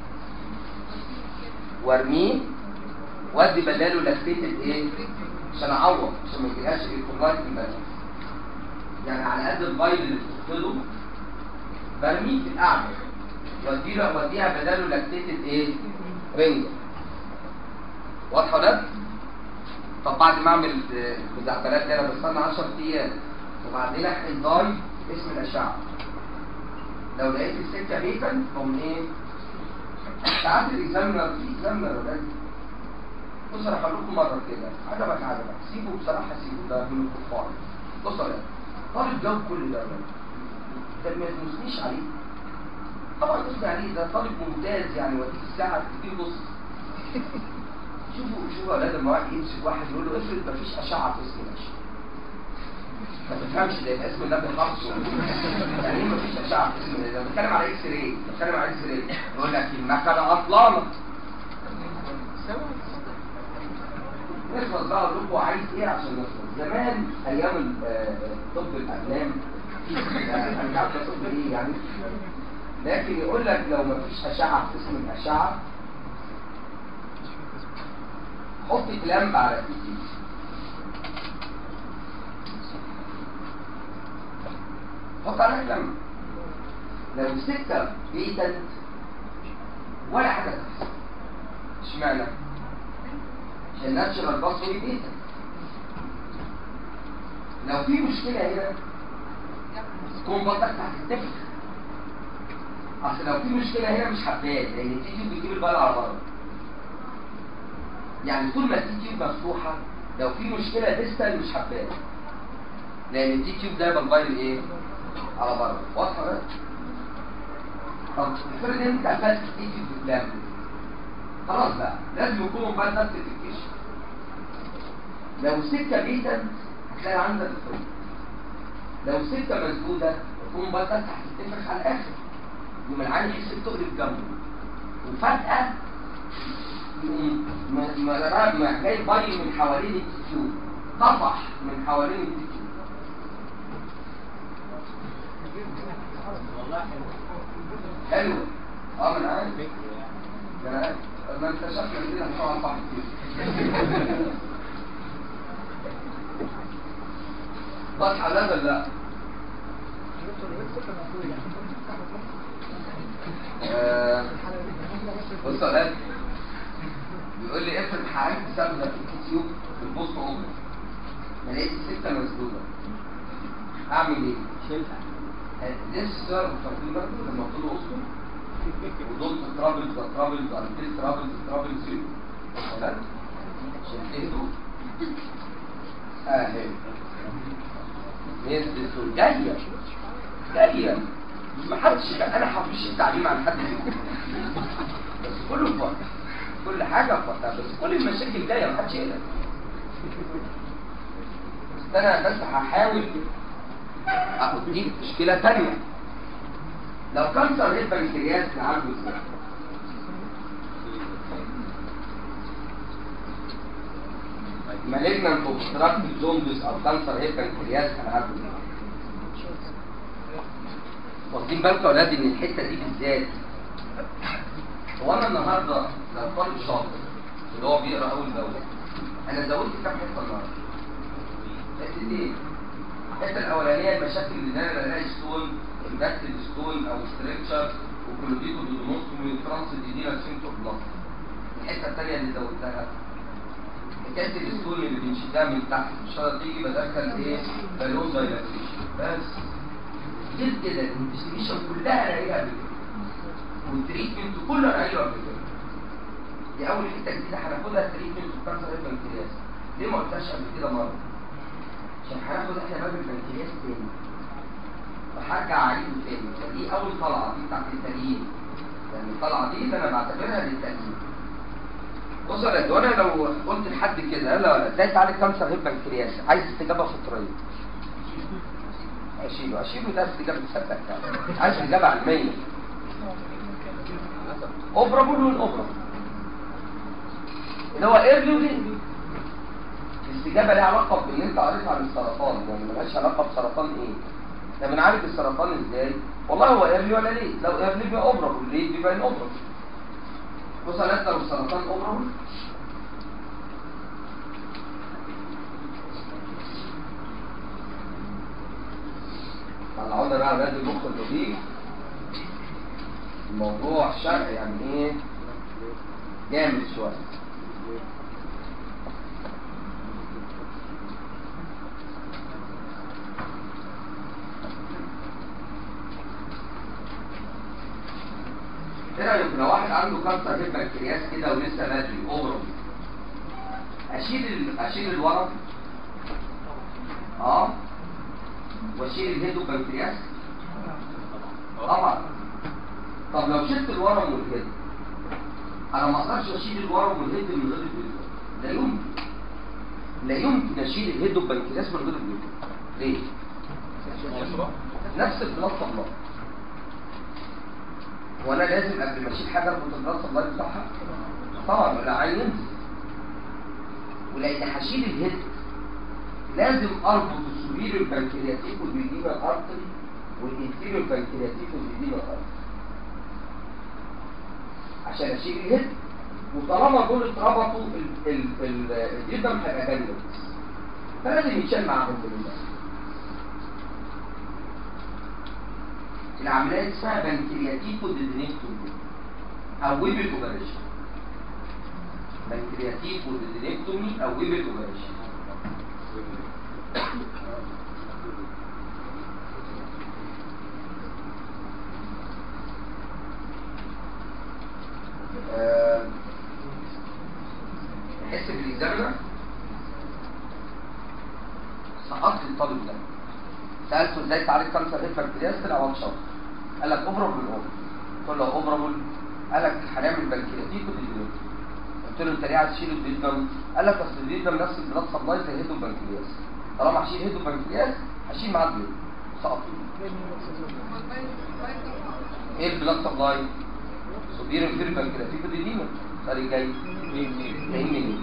[SPEAKER 3] وارميه وادي بداله لاكتيتد ايه؟ عشان اعوض عشان ما يجيلهاش الكومبايت امبالانس يعني على قد البيض اللي بتفقده برميه في القعده واديله واديها بداله لاكتيتد ايه؟ رنجه واضحه ده؟ طب بعد ما اعمل مزعبلات دي انا بستنى 10 ايام وبعدين احقن داي اسم الاشعه لو لقيت السكه بيتا بقوم ايه؟ ساعات الاكزامنر في اكزامنر يا ولاد بص انا هقول لكم مره كده عجبك عجبك سيبه بصراحه سيبه ده من الكفار بص يا ولاد طالب جاوب كل ده يا ولاد ده ما تنسنيش عليه طبعا تسمع عليه ده طالب ممتاز يعني وديك الساعه تديه بص شوفوا شوفوا يا اولاد لما واحد يمسك واحد يقول له افرض مفيش اشعه في اسم الاشعه ما تفهمش ده يبقى اسم الله بحفظه يعني ايه مفيش اشعه في اسم الله بتكلم على اكس راي بتكلم على اكس راي يقول لك المكنه عطلانه نخلص بقى اقول لكم عايز ايه عشان نخلص زمان ايام ال- آه، طب الافلام يعني انا مش عارف طب ايه يعني لكن يقول لك لو مفيش اشعه في اسم الاشعه حط كلامب على ايدي حط على كلامب لو سكة بيتنت ولا حاجة تحصل اشمعنى؟ عشان ناتشرال باسوري بيتنت لو في مشكلة هنا تكون بطنك هتتفق اصل لو في مشكلة هنا مش هتبان لان التيجي بيجيب البال على بره يعني طول ما التي تيوب مفتوحة لو في مشكلة ديستال مش هتبان لأن التي تيوب ده بالفايل ايه؟ على بره واضحة بقى؟ طب افرض انت قفلت التي تيوب بكلام خلاص بقى لازم يكون موبايل نفس الفيكيشن لو السكة بيتا هتلاقي عندك الفرق لو السكة مسدودة يكون موبايل نفس هتتنفخ على الآخر يوم العين يحس بتقلب جنبه وفجأة يقوم م- م- م- جاي باي من حوالين التيوب طفح من حوالين التيوب
[SPEAKER 4] والله حلو
[SPEAKER 3] حلو اه ما انا عارف ده انا عارف ما انت شكلك كده هتقع صح كتير واضحه لا ولا لا آه، بص يا ولاد بيقول لي افرض حركت سبزه في الكتيوب في البوست اوبر ما لقيت السكه مسدوده اعمل ايه؟
[SPEAKER 4] شيلها
[SPEAKER 3] لسه تقريبا لما قلت له اصبر ودول ترابل ذا ترابل ذا الفيل ترابل ذا ترابل زيرو ولا شلته اهي نزلته جايه جايه ما حدش انا حافظش التعليم عن حد فيكم بس كله في وقتها كل حاجه في وقتها بس كل المشاكل جايه ما حدش يقلق بس انا بس هحاول اديك مشكله ثانيه لو كانسر هيد بنكرياس نعالجه ازاي مالجنانت اوبستراكتيف جوندس او كانسر هيد بنكرياس هنعالجه ازاي واخدين بالكم يا اولاد ان الحته دي بالذات هو انا النهارده لو طالب شاطر اللي هو بيقرا اول باول انا زودت كام حته النهارده؟ حتتين الحته الاولانيه المشاكل اللي انا بلاقي ستون امباكتد ستون او ستريكشر وكلوديتو دودونوستومي ترانس ديدينا سيمتو بلاس الحته الثانيه اللي زودتها حكايه الستون اللي بنشدها من تحت مش هتقدر تيجي بدخل ايه بالون دايلاتيشن بس غير كده الانفستيجيشن كلها الاقيها قبل كده والتريتمنت كله الاقيه قبل كده دي اول حته جديده هناخدها التريتمنت بتاعت البنكرياس ليه ما قلتهاش قبل كده مره عشان هناخد احنا باب البنكرياس تاني فهرجع اعيده تاني فدي اول طلعه دي بتاعت التانيين يعني الطلعه دي انا بعتبرها للتانيين بص يا ولاد وانا لو قلت لحد كده يلا ولا ازاي تعالج كانسر هيب بنكرياس عايز استجابه فطريه اشيله اشيله ده استجابه ثابته عايز استجابه علميه اوبرابول والاوبرا اللي هو ايرلي ولينج الاستجابه ليها علاقه باللي انت قريتها عن السرطان يعني ملهاش علاقه بسرطان ايه احنا بنعالج السرطان ازاي والله هو ايرلي ولا ليه لو ايرلي بيبقى اوبرابول ليه بيبقى الاوبرا بص يا لو السرطان اوبرابول طلعونا بقى نادي المخ النظيف الموضوع شرق يعني ايه جامد شويه ايه رايك لو واحد عنده كانسر هيب بنكرياس كده ولسه بدري اوبرو اشيل ال... اشيل الورم اه واشيل الهيد والبنكرياس طبعا طب لو شلت الورم والهيد انا ما اقدرش اشيل الورم والهيد من غير الهيد لا يمكن لا يمكن اشيل الهيد والبنكرياس من غير الهيد ليه نفس البلاط طبلات وانا لازم قبل ما اشيل حاجه اربط البلاط طبلات بتاعها طبعا ولا عين ولان هشيل الهيد لازم اربط السوبيريور بنكرياتيك والفيديما الارتري والانتيريور بنكرياتيك والفيديما الارتري عشان اشيل الهيد وطالما دول اتربطوا الجدم هيبقى جنب فلازم يتشال معاهم بالله العمليه اسمها بنكرياتيكو ديدينيكتومي او ويبل اوبريشن بنكرياتيكو ديدينيكتومي او ويبل اوبريشن تحس بالاكزامنر سقطت الطالب ده سالته ازاي تعالج كانسر هيب بنكرياس طلع هو شاطر قال لك اوبرابل اوبر قلت له اوبرابل قال لك هنعمل بنكرياتيكو ديزنيت قلت له انت ليه عايز تشيل الديدم قال لك اصل الديدم نفس البلاد سبلاي زي هيدو بنكرياس طالما هشيل هيدو بنكرياس هشيل معاه الديدم سقط ايه البلاد سبلاي سوبير فير بنكرياتيكو ديديما السؤال الجاي جايين منين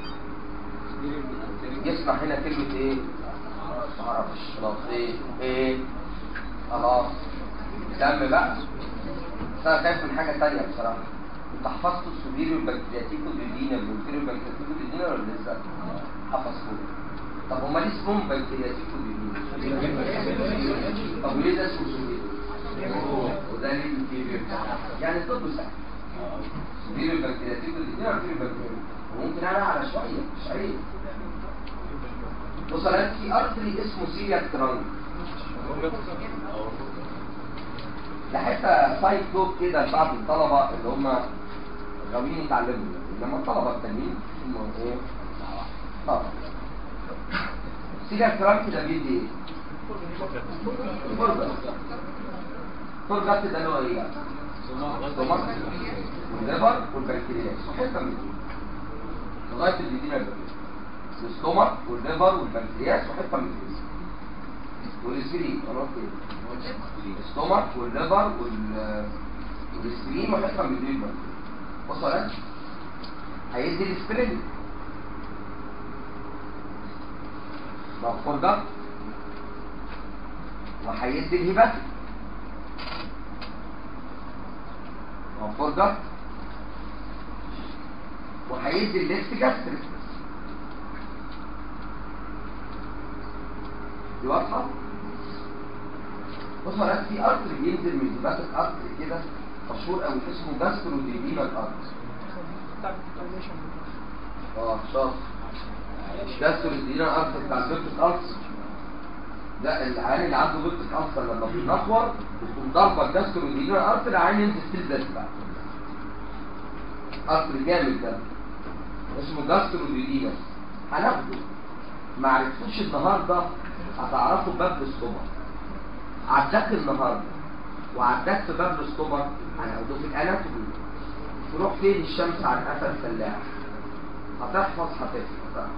[SPEAKER 3] يسمع هنا كلمة ايه معرفش خلاص ايه ايه خلاص دم بقى بس انا خايف من حاجة تانية بصراحة انت حفظت السوبيريور بنكرياتيكو ديدينا والانفيريور بنكرياتيكو ديدينا ولا لسه؟ حفظته طب هما ليه اسمهم بنكرياتيكو ديدينا؟ طب وليه ده اسمه سوبيريور؟ وده ليه انفيريور؟ يعني الطب سهل سوبيريور بنكرياتيكو ديدينا وانفيريور بنكرياتيكو وممكن انا على شوية مش عيب بص انا في ارتري اسمه سيريا ترانك ده حته سايد لوب كده لبعض الطلبه اللي هم غاويين يتعلموا انما الطلبه التانيين هم ايه؟ طبعا سيريا ترانك ده بيدي ايه؟ فرجة فرجة ده اللي هو ايه بقى؟ السtomach والليفر والبنكرياس حته من دول لغايه الديدينا البنكرياس الستومك والليفر والبنكرياس وحته من الجسم والاسبرين خلاص كده الستومك والليفر وال والاسبرين وحته من الجسم وصلت هيدي الاسبرين مغفور ده وهيدي الهباتي مغفور ده وهيدي الليفت جاستريك دي واضحه بص بقى في قطر بينزل من دبابة قطر كده مشهور قوي اسمه جاسترو ديبينال قطر اه شاطر جاسترو ديبينال قطر بتاع البيبتك قطر ده العيان اللي عنده بيبتك قطر لما بينخور بتقوم ضربه الجاسترو ديبينال قطر العيان ينزل في البيت بقى قطر جامد ده اسمه جاسترو ديبينال هناخده ما عرفتوش النهارده هتعرفوا باب الصبح عداك النهارده وعداك في باب الاستومر هناخده في الاناتومي تروح فين الشمس عن قفا الفلاح هتحفظ هتحفظ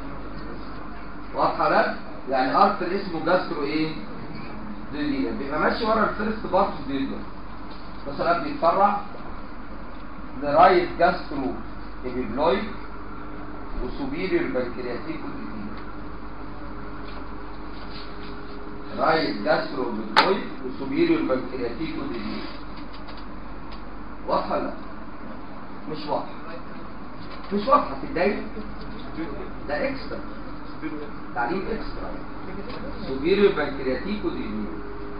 [SPEAKER 3] واضحه لك يعني ارتر اسمه جاسترو ايه ديديا بيبقى ماشي ورا الفيرست بارت ديديا مثلا بيتفرع لرايت جاسترو ايبيبلويد وسوبيريور بنكرياتيكو ديديا رايت جاسترو بيبلويد وسوبيريور بنكرياتيكو ديديا واضحه لا مش واضحه مش واضحه في الدايره ده اكسترا تعليم اكسترا سوبيريور بنكرياتيكو ديديا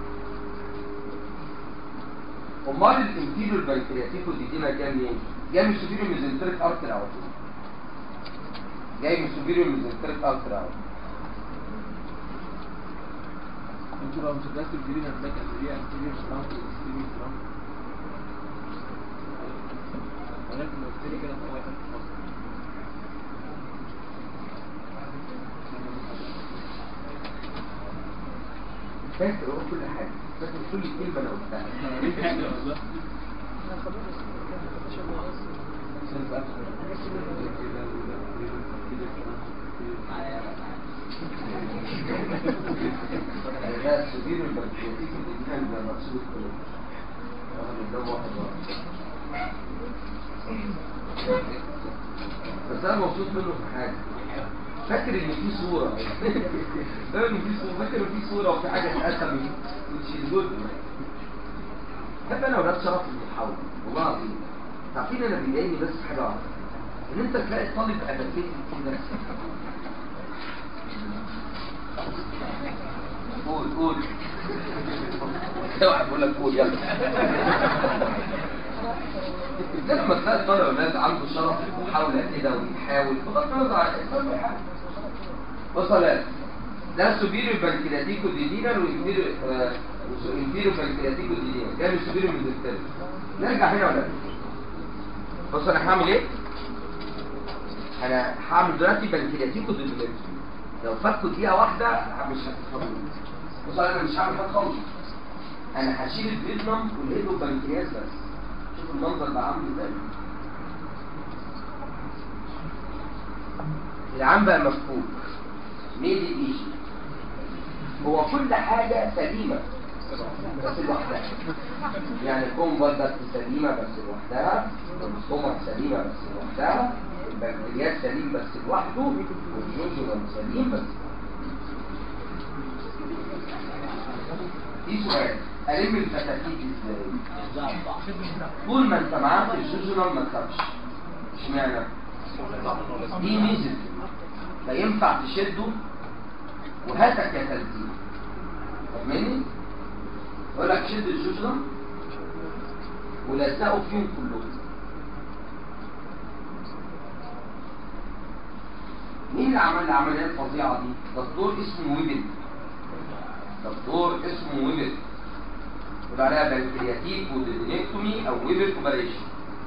[SPEAKER 3] امال الانفيريور بنكرياتيكو ديديما جاي منين؟ جاي من سوبيريور ميزنتريك ارتر على طول جاي من سوبيريور ميزنتريك ارتر على طول
[SPEAKER 4] انتوا لو مسكتوا الجرين هتلاقي اللي هي انتيريور سترانك واكستيريور سترانك ولكن لو قلت لي كده فهو يحط فصل
[SPEAKER 3] فاكر هو كل حاجه فاكر كل كلمه انا قلتها لا سوبيريور بنكرياتيكو ديديما ده مقصود كله واخد قدام واحد واحد بس انا مبسوط منه في حاجه فاكر ان في صوره فاكر ان في صوره فاكر ان في صوره وفي حاجه اتقسم وتشيلون بحب انا اولاد شرف المحاوله والله العظيم عارفين انا بيضايقني بس حاجه واحده ان انت تلاقي طالب ادبي كده قول قول اوعى بقول لك قول يلا زي لما تلاقي طالب اولاد عنده شرف المحاوله كده ويحاول بغض النظر عن الانسان بيحاول بص يا ولاد ده سوبيريور بنكرياتيكو ديدينال وانفيريور آه، انفيريور بنكرياتيكو ديدينال ده مش سوبيريور من الثالث نرجع هنا ولا بص انا هعمل ايه انا هعمل دلوقتي بنكرياتيكو ديدينال لو فكوا دقيقه واحده مش هتفهموا بص انا مش هعمل حاجه خالص انا هشيل الفيتنام والايدو بنكرياس بس شوف المنظر بقى عامل ازاي العام بقى مفكوك ميدي ايجي هو كل حاجة سليمة بس لوحدها يعني الكومبات سليمة بس لوحدها والسtomach سليمة بس لوحدها البكتيريات سليم بس لوحده والجوجولا سليم بس في سؤال ألم الفتافيت ازاي؟ طول ما انت معاك الجوجولا ما تخافش اشمعنى؟ دي ميزة فينفع تشده وهاتك يا تلزيق فاهمني؟ يقول لك شد الجوجرة ولزقوا فيهم كلهم مين اللي عمل العملية الفظيعة دي؟ دكتور اسمه ويبل دكتور اسمه ويبل يبقى عليها بنكرياتيك وديدينكتومي او ويبل اوبريشن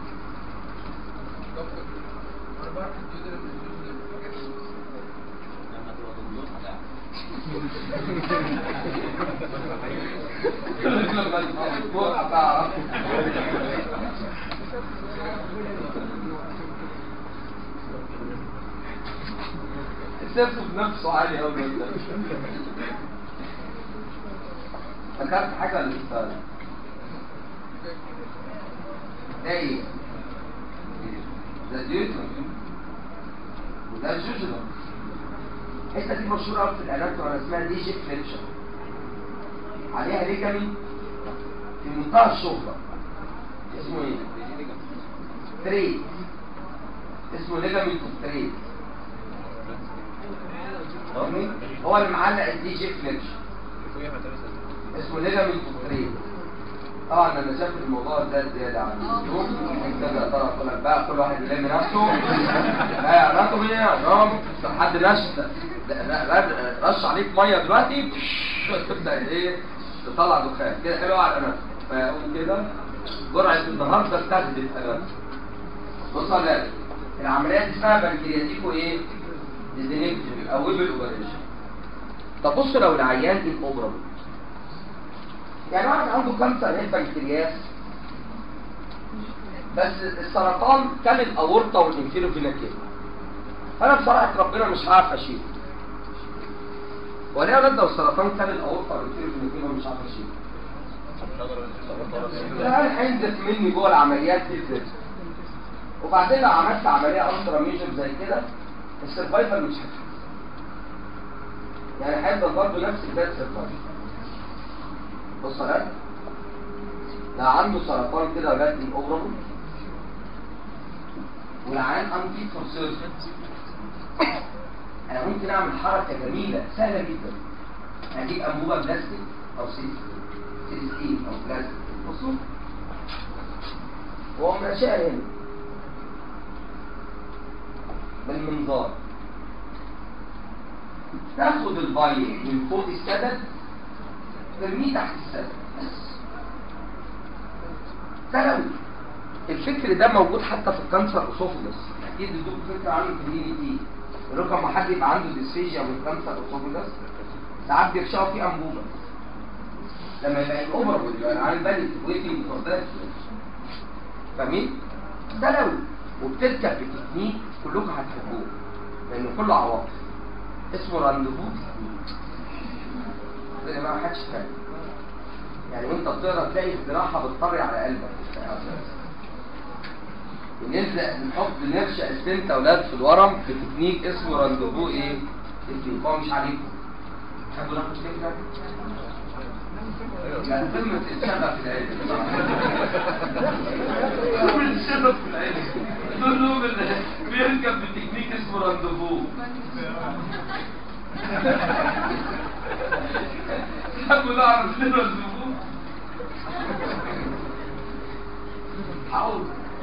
[SPEAKER 3] السيرف بنفسه عالي قوي ده فكرت حاجه ولا لسه ده ايه ده ديوتر وده الجوجنال الحته دي مشهوره قوي في الاناتومي اسمها دي شيب فليكشن عليها ليجامي في منتهى الشهره اسمه ايه؟ تريد اسمه ليجامنت ستريت فاهمني؟ هو اللي معلق الدي جي فليكش اسمه ليجامنت ستريت طبعا انا شايف الموضوع ده زياده عن اللزوم محتاج يا ترى اقول لك بقى كل واحد يلم نفسه لا يا اناتومي يا نعم حد رش رش عليك ميه دلوقتي تبدا ايه تطلع دخان كده حلو على الاناتومي فيقوم كده جرعه النهارده استهدف اناتومي بص على ده. العمليات دي اسمها بنكرياتيكو ايه؟ ديزينكتومي او ويبل اوبريشن طب بص لو العيان دي اوبرا يعني واحد عنده كانسر هيد بنكرياس بس السرطان كان الاورطه والانفيرو فينا كده انا بصراحه ربنا مش عارف اشيله ولا يا ولاد لو السرطان كان الاورطه والانفيرو فينا كده مش عارف اشيله الان هينزف مني جوه العمليات دي ازاي وبعدين لو عملت عمليه الترا ميجر زي كده السرفايفل مش هتحس يعني هيفضل برضه نفس بدايه السرفايفل بص يا رجل لو عنده سرطان كده جات لي اوبرم والعيان انتي فور سيرجن انا ممكن اعمل حركه جميله سهله جدا هجيب انبوبه بلاستيك او سيليستين او بلاستيك بصوا وهو ماشيها هنا بالمنظار تاخد البايل من فوق السدد ترميه تحت السدد سلوي الفكر ده موجود حتى في الكانسر اسوفيجس اكيد ادوك فكره عنه في الدي تي رقم ما حد يبقى عنده ديسفيجيا من كانسر اسوفيجس ساعات بيرشقوا فيه انبوبه لما يبقى الاوفر يبقى عن بالي ويتنج فور ذات فاهمين؟ سلوي وبتركب بتكنيك كلكم هتحبوه لانه كله عواطف اسمه راندوفو زي ما حدش فاهم يعني وانت بتقرا تلاقي الجراحه بتطري على قلبك بنلزق نحط نرشق السنت اولاد في الورم بتكنيك اسمه راندوفو ايه؟ تكنيك هو مش عليكم تحبوا ناخد فكره؟ لا قمة الشغف في العلم قمة الشغف في العلم دول له بيركب بتكنيك اسمه راندوفو تحبوا نعرف ليه راندوفو؟ حاول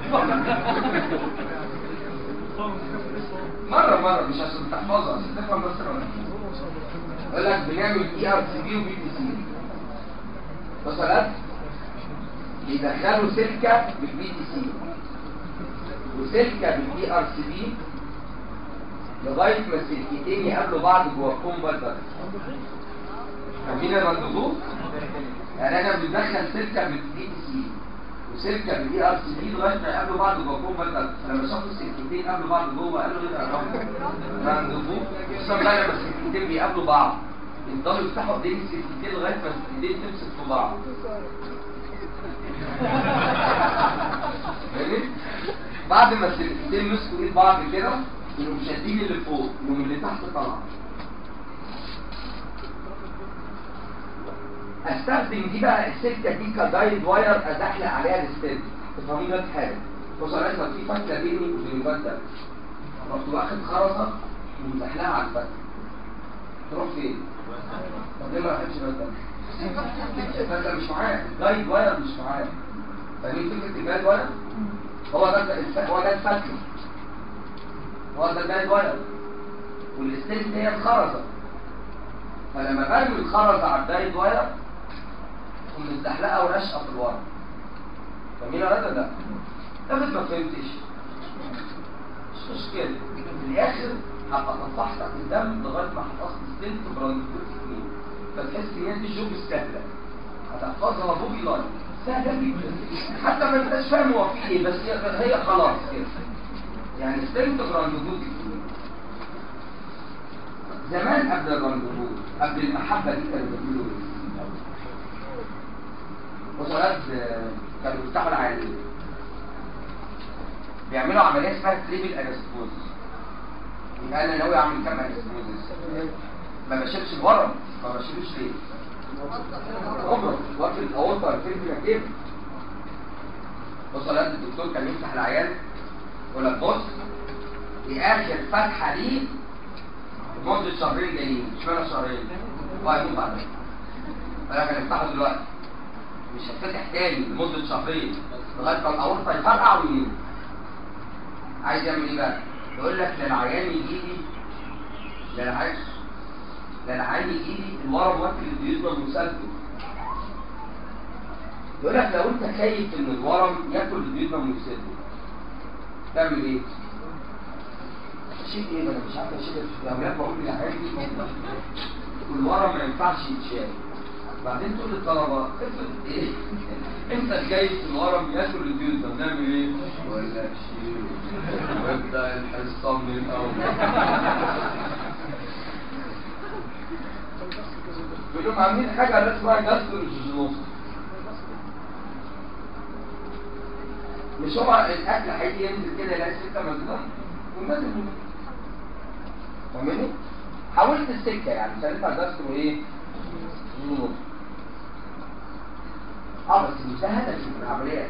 [SPEAKER 3] مرة مرة مش عشان تحفظها عشان تفهم بس ولا يقول لك بنعمل اي ار سي بي وبي بي سي وصلت يدخلوا سلكة بالبي تي سي وسلكة بالبي ار سي بي لغاية ما السلكتين يقابلوا بعض جوه الكومبا ده فاهمين الرندوزو؟ يعني انا بندخل سلكة بالبي تي سي وسلكة بالبي ار سي بي لغاية ما يقابلوا بعض جوه الكومبا ده فلما شافوا السلكتين يقابلوا بعض جوه قالوا ايه ده رندوزو خصوصا بقى لما السلكتين بيقابلوا بعض يفضلوا يفتحوا ايدين السلكتين لغايه ما الايدين تمسك في بعض فاهمني؟ بعد ما السلكتين مسكوا ايد بعض كده يقوموا شادين اللي فوق يقوموا اللي تحت طالعه استخدم دي بقى السلكه دي كجايد واير ازحلق عليها الستيل تفهمين بس حاجه بص على اسمك في فتله بيني وبين الواد ده رحت واخد خرزه ومزحلقها على الفتله تروح فين؟ طب ليه ما راحتش بدل؟ بدل مش معايا الجايد واير مش معايا فاهمين فكره الجايد واير؟ هو ده الف- هو ده الفتله هو ده الجايد واير والستيل هي الخرزه فلما برمي الخرزه على الجايد واير تقوم متزحلقه ورشقه في الورق فاهمين ولا ده؟ ده بس ما فهمتش مش مشكله في الاخر هبقى تنصح تحت الدم لغايه ما هتحصل ستنت براندفورد اثنين فتحس ان هي دي الجوب السهله هتحفظها بوبي لاين سهله جدا حتى ما انتش فاهم هو في ايه بس هي هي خلاص كده يعني ستنت براندفورد اثنين زمان قبل الراندفورد قبل المحبه دي كانوا بيقولوا ايه؟ وصلات كانوا بيفتحوا العيانين بيعملوا عمليه اسمها تريبل انستوزس يبقى انا ناوي اعمل كام انستوزس ما بشيلش الورم ما بشيلوش ليه عمره وقت الاورطه الفيلم كده بص يا الدكتور كان يفتح العيان يقول لك بص في اخر فتحه ليه لمده شهرين جايين اشمعنى شهرين؟ وهيموت بعدين فلكن هنفتحه دلوقتي مش هتفتح تاني لمده شهرين لغايه ما الاورطه يفرقع ويموت عايز يعمل ايه بقى؟ يقول لك ده العيان يجي لي ده العيان ده العيان يجي لي الورم واكل الديوزما مسلسل يقول لك لو انت خايف ان الورم ياكل الديوزما مسلسل تعمل ايه؟ شيء ايه ده انا مش عارف اشيل لو يا بقول الحاجات دي والورم ما ينفعش يتشال بعدين تقول للطلبه افرض ايه انت خايف الورم ياكل الديوزما نعمل ايه؟ ولا شيء وابدا الحصه من الاول بيقولوا عاملين حاجه على اسمها جاستروجينوس مش هو الاكل هيجي ينزل كده يلاقي سكه مسدوده والناس فاهمني؟ حاولت السكه يعني سالتها جاسترو ايه؟ جينوس اه بس مش ده هدف من العمليه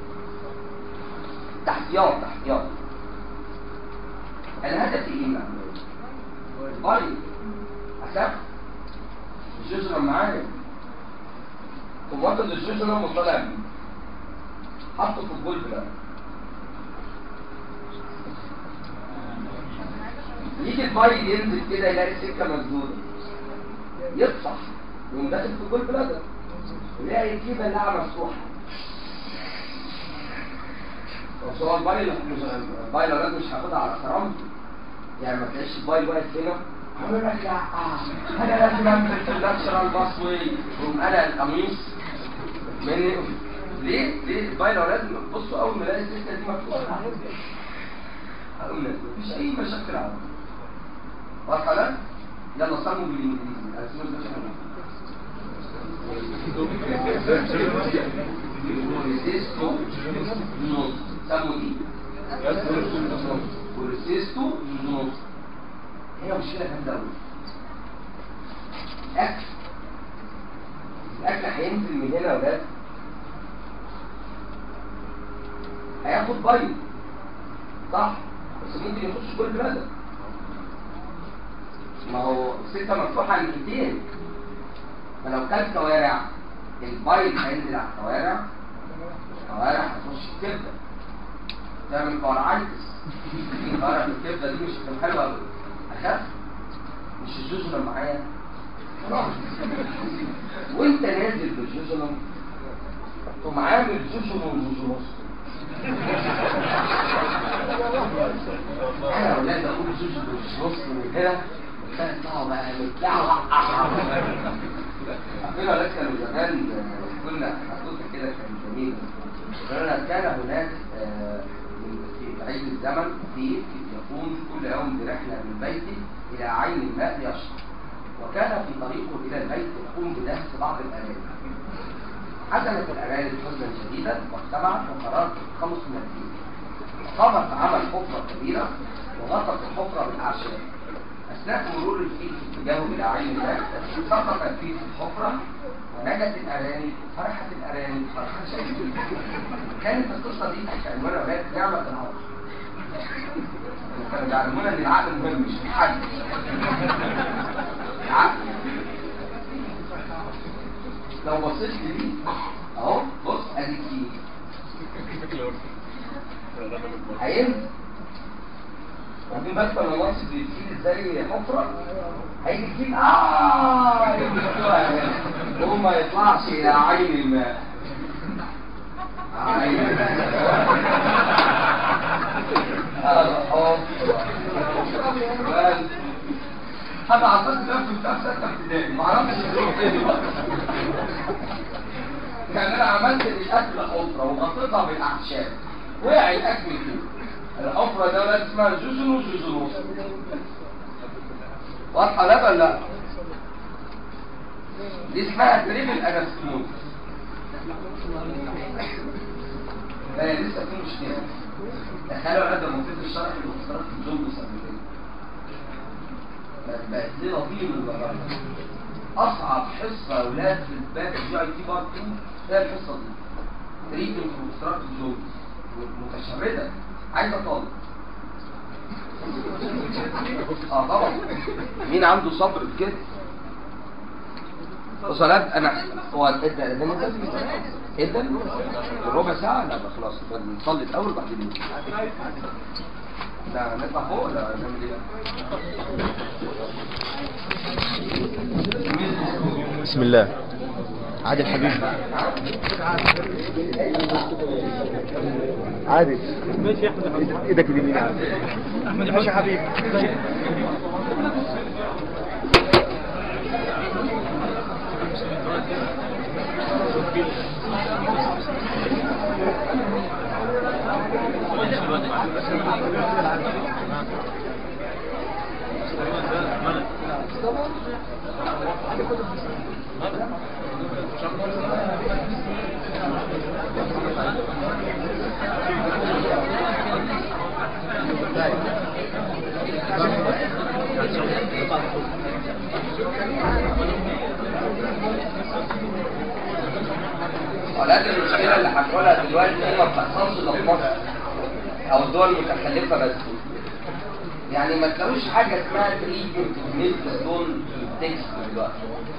[SPEAKER 3] تحتياط تحتياط الهدف ايه من العمليه؟ طيب اخف الجزر معايا ثم واخد الجزر وطالع بيه حطه في الجول ده يجي البايل ينزل كده يلاقي سكه مسدوده يفتح يقوم داخل في الجول بلادر يلاقي الجيبه اللعبه مفتوحه بس هو البايل البايل اولاد مش هاخدها على كرامته يعني ما تلاقيش البايل واقف هنا عمل لك لا انا لازم انزل في اللاتشرال باسوي يقوم قلع القميص مني ليه؟ ليه البايل اولاد بصوا اول ما الاقي السكه دي مفتوحه هقول لك مفيش اي مشاكل عندي واضحه لك؟ يلا صموا بالانجليزي أسمع ده وريسيستو نوت سموا دي وريسيستو نوت هي مشكله جامده قوي اكل الاكل هينزل من هنا يا ولاد هياخد بيض صح بس ممكن يخش كل بلد ما هو السكه مفتوحه للايدين ما لو كان كوارع البيض هينزل على الكوارع الكوارع هتخش الكبده تعمل كوارعايتس الكوارع في الكبده دي مش هتبقى حلوه قوي اخف مش الجزر معايا خلاص وانت نازل بالجزر تقوم عامل جزر وجزر انا اولاد اقول جزر وجزر من هنا يطلعوا بقى يطلعوا عارفين ولاد كانوا زمان كنا حدوثة كده كان جميل قالوا كان هناك في عيد الزمن في يقوم كل يوم برحلة من بيته إلى عين الماء ليشرب وكان في طريقه إلى البيت يقوم بدهس بعض الأرانب حزنت الأرانب حزنا شديدا واجتمعت وقررت خمس من الدين قامت عمل حفرة كبيرة وغطت الحفرة بالأعشاب أثناء مرور الفيل في اتجاهه إلى عين الماء سقط الفيل في الحفرة ونجت الأرانب فرحت الأرانب فرحة شديدة كانت القصة دي تحت عنوان أولاد نعمة العرب كانوا بيعلمونا ان العقل مهم مش الحد العقل لو بصيت لي اهو بص ادي كتير هينزل وبعدين بس لما نصب الفيل ازاي حفرة هيجي الفيل اه وهو ما يطلعش الى عين الماء عين حتى عطلت نفسي في نفس ابتدائي ما اعرفش يعني انا عملت الاكل حفره وغطيتها بالاعشاب وقع الاكل فيه الحفره ده ولا اسمها جزنو جزنو واضحه لا ولا لا دي اسمها تريب الانستموز لا لسه في مشكله تخيلوا عدد منطقة الشرح المختصرات في الجمله السابقين بقت دي لطيف المباراه اصعب حصه يا اولاد في الباب الجي اي تي بارت 2 هي الحصه دي تريد في مختصرات الجمله متشرده عايزه طالب اه طبعا مين عنده صبر كده وصلات انا هو ادى ادى ادى ادى ربع ساعه لا بقى خلاص يبقى نصلي الاول وبعدين نمشي. لا نطلع فوق ولا نعمل ايه
[SPEAKER 2] بسم الله عادل حبيبي عادل ماشي يا احمد ايدك اليمين احمد ماشي يا حبيبي
[SPEAKER 3] ولكن المشكله اللي هنقولها دلوقتي هي ما بتحصلش الا في مصر او الدول المتخلفه بس يعني ما تلاقوش حاجه اسمها تريتمنت ميلك ستون تكست دلوقتي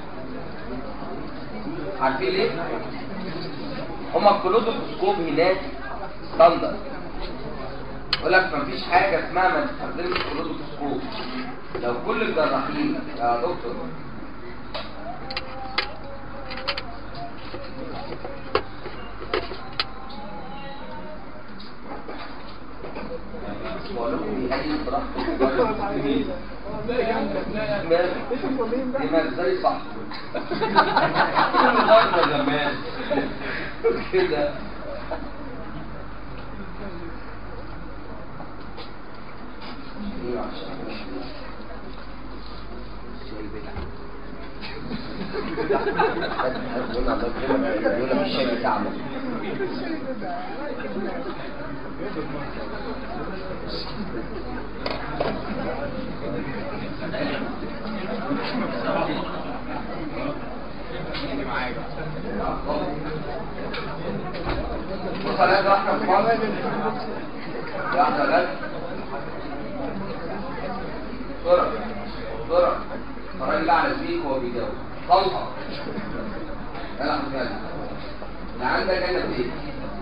[SPEAKER 3] عارفين ليه؟ هما الكلودوسكوب هناك ستاندرد يقول لك مفيش حاجه اسمها ما تستخدمش كلودوسكوب لو كل الجراحين يا دكتور دماغ زي صح النهارده زمان كده يقول مش شايف تعمل وصلات واحدة في مصر واحدة بس بسرعة بسرعة الراجل ده على البيك وهو بيجاوب طلقة يلا خد اللي عندك انا في ايه؟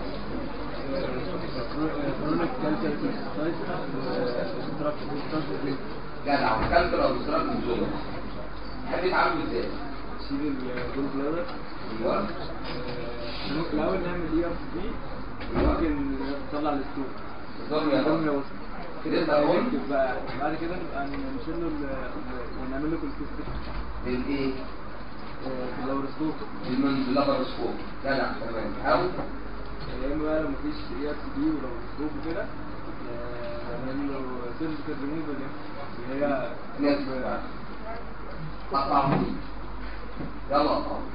[SPEAKER 3] جدع وكلت لو بسرعة من زوجة تحب تعمل ازاي؟
[SPEAKER 5] شيل الجول بلادر
[SPEAKER 3] ايوه
[SPEAKER 5] ممكن الاول نعمل اي ار بي ممكن نطلع الستور
[SPEAKER 3] نظام يا
[SPEAKER 5] نظام
[SPEAKER 3] رب
[SPEAKER 5] يوصل
[SPEAKER 3] كده
[SPEAKER 5] كده
[SPEAKER 3] هون
[SPEAKER 5] نكتب بقى بعد كده نبقى نشيل له ال- ال- ونعمل له كولكيستيك
[SPEAKER 3] بالايه؟
[SPEAKER 5] باللابروسكوب
[SPEAKER 3] باللابروسكوب جدع تمام او
[SPEAKER 5] يا اما بقى لو مفيش اي ار بي ولابروسكوب وكده آه، نعمل له سيرجيكال ريموفال اللي هي
[SPEAKER 3] نسبة قطعهم يلا قطعهم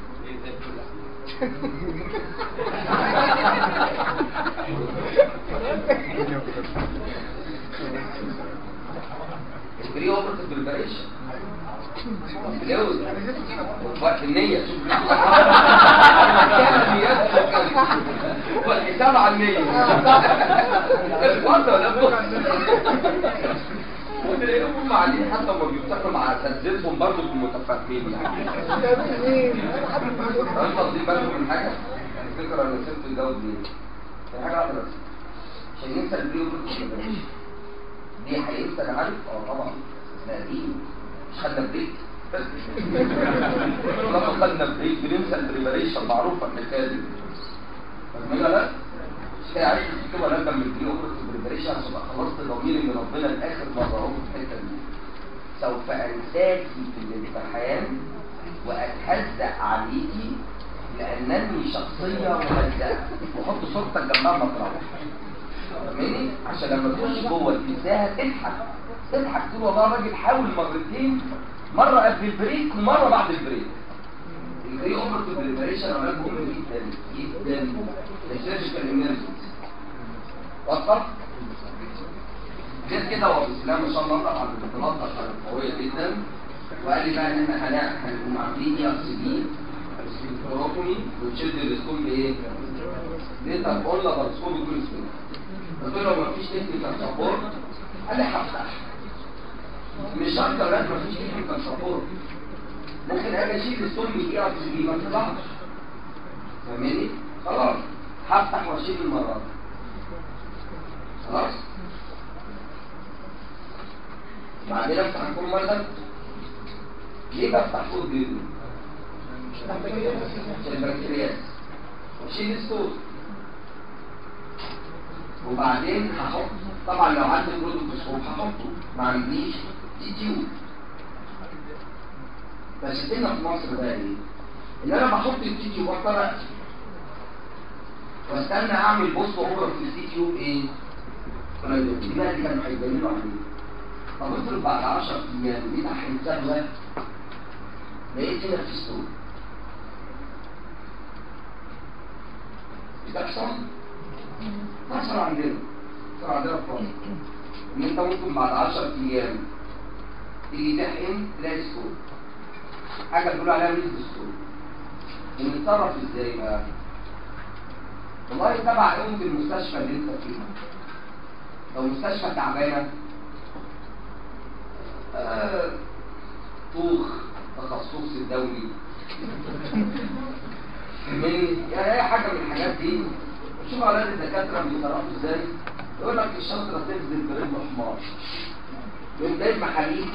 [SPEAKER 3] البري اوبرتيف بريباريشن الجوز وقت النية شوف هو الحساب على النية الوضع ده وتلاقيهم هم قاعدين حتى لما بيفتكروا مع اساتذتهم برضه بيبقوا متفاهمين يعني انت واخدين بالكم من حاجه؟ الفكره انا سبت الجوز دي في حاجه واحده بس عشان ينسى البري اوبرتيف دي هينسى انا عارف اه طبعا استثناء دي مش خدنا بريك لما خدنا بريك بننسى البريباريشن معروفه الحكايه دي فاهمين ولا لا؟ مش كده عايز تكتبها لازم من البري اوبرتيف بريباريشن عشان تبقى خلصت ضميري من ربنا لاخر مره اهو في الحته دي سوف انساكي في الامتحان واتهزأ عليكي لانني شخصيه مهزأه وحط صورتك جنبها مطرح فاهماني عشان لما تخش جوه تنساها تضحك تضحك تقول والله الراجل حاول مرتين مره قبل البريك ومره بعد البريك البري اوبرتيف بريباريشن عملها مهم جدا جدا للسيرجيكال ايمرجنسي وصل غير كده هو الاسلام ما شاء الله طبعا بتتلطف قويه جدا وقال لي بقى ان احنا هنع- هنقوم عاملين اي ار سي بي سبيكتروكومي وتشد الاسكوب بايه؟ نقدر نقول لابروسكوب يكون اسمه قلت له لو مفيش تكنيكال سبورت قال لي هفتح مش شرط يا ولاد مفيش فيه كان شطور ممكن اجي اشيل السم دي دي ما تطلعش فاهمني خلاص هفتح واشيل المره دي خلاص بعدين افتح الكم مره ليه بفتح فوق الجلد عشان البكتيريات واشيل الصوت وبعدين هحط طبعا لو عندي برودكتوسكوب هحطه ما عنديش تي تيوب بس هنا في مصر بقى ايه؟ ان انا بحط التي تيوب واضطر واستنى اعمل بص وهو في التي تيوب ايه؟ قليل دي بقى اللي كانوا هيبينوا عليه طب افرض بعد 10 ايام دي تحت سهله لقيت هنا في السوق بتحصل تحصل عندنا تحصل عندنا في مصر ان انت ممكن بعد 10 ايام تيجي تحقن تلاقي السوق حاجه بيقولوا عليها ميزه السوق ونتصرف ازاي بقى؟ والله تبع قيمه المستشفى اللي انت فيها لو مستشفى تعبانه آه، طوخ تخصص الدولي من يعني اي حاجه من الحاجات دي شوف اولاد الدكاتره بيتصرفوا ازاي يقول لك الشنطه تنزل برجل حمار يقوم جايب محاليل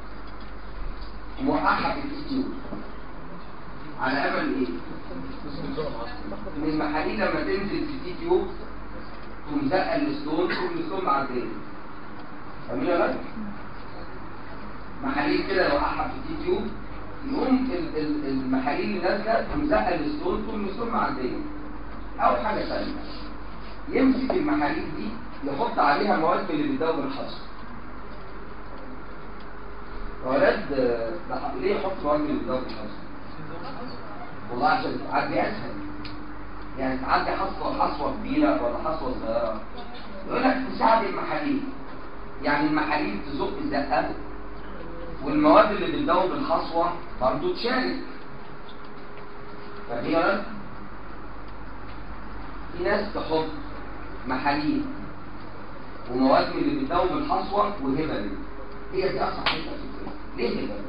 [SPEAKER 3] وموقعها في الستيو على امل ايه؟ ان المحاليل لما تنزل في التي تيوب تقوم زقه الستون تقوم الستون معديه فاهمين يا ولاد؟ محاليل كده لو وقعها في التي تيوب يقوم ال- ال- المحاليل اللي نازله تقوم زقه الستون تقوم الستون معديه او حاجه ثانيه يمسك المحاليل دي يحط عليها مواد اللي بتدوب الحصر ولاد آه، ده ليه يحط مواد اللي بتدوب الحصر والله عشان تعدي اسهل يعني تعدي حصوه حصوه كبيره ولا حصوه صغيره يقول لك تساعد المحاليل يعني المحاليل تزق الزقه والمواد اللي بتدوب الحصوه برضه تشارك فاهمين يا ولاد؟ في ناس تحط محاليل ومواد من اللي بتدوب الحصوه وهبل هي دي اصح حته في الفكرة. ليه هبل؟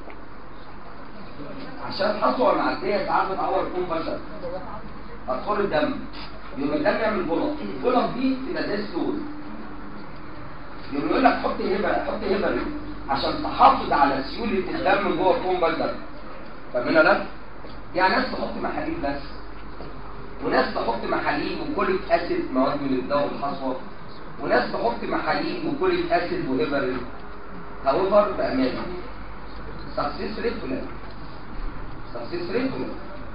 [SPEAKER 3] عشان الحصوه المعديه ساعات بتعور تكون بشر ادخل الدم يوم الدم يعمل بلط البلط دي تبقى زي السود يوم يقول لك حط هبل حط هبل عشان تحافظ على سيوله الدم جوه الكون بشر فاهمين ولا لا؟ يعني ناس تحط محاليل بس وناس تحط محاليل وكوليك اسيد مواد من الدواء الحصوه وناس تحط محاليل وكوليك اسيد وهيبرين هاويفر بامانه سكسيس ريت ولا سكسيس ريت ولا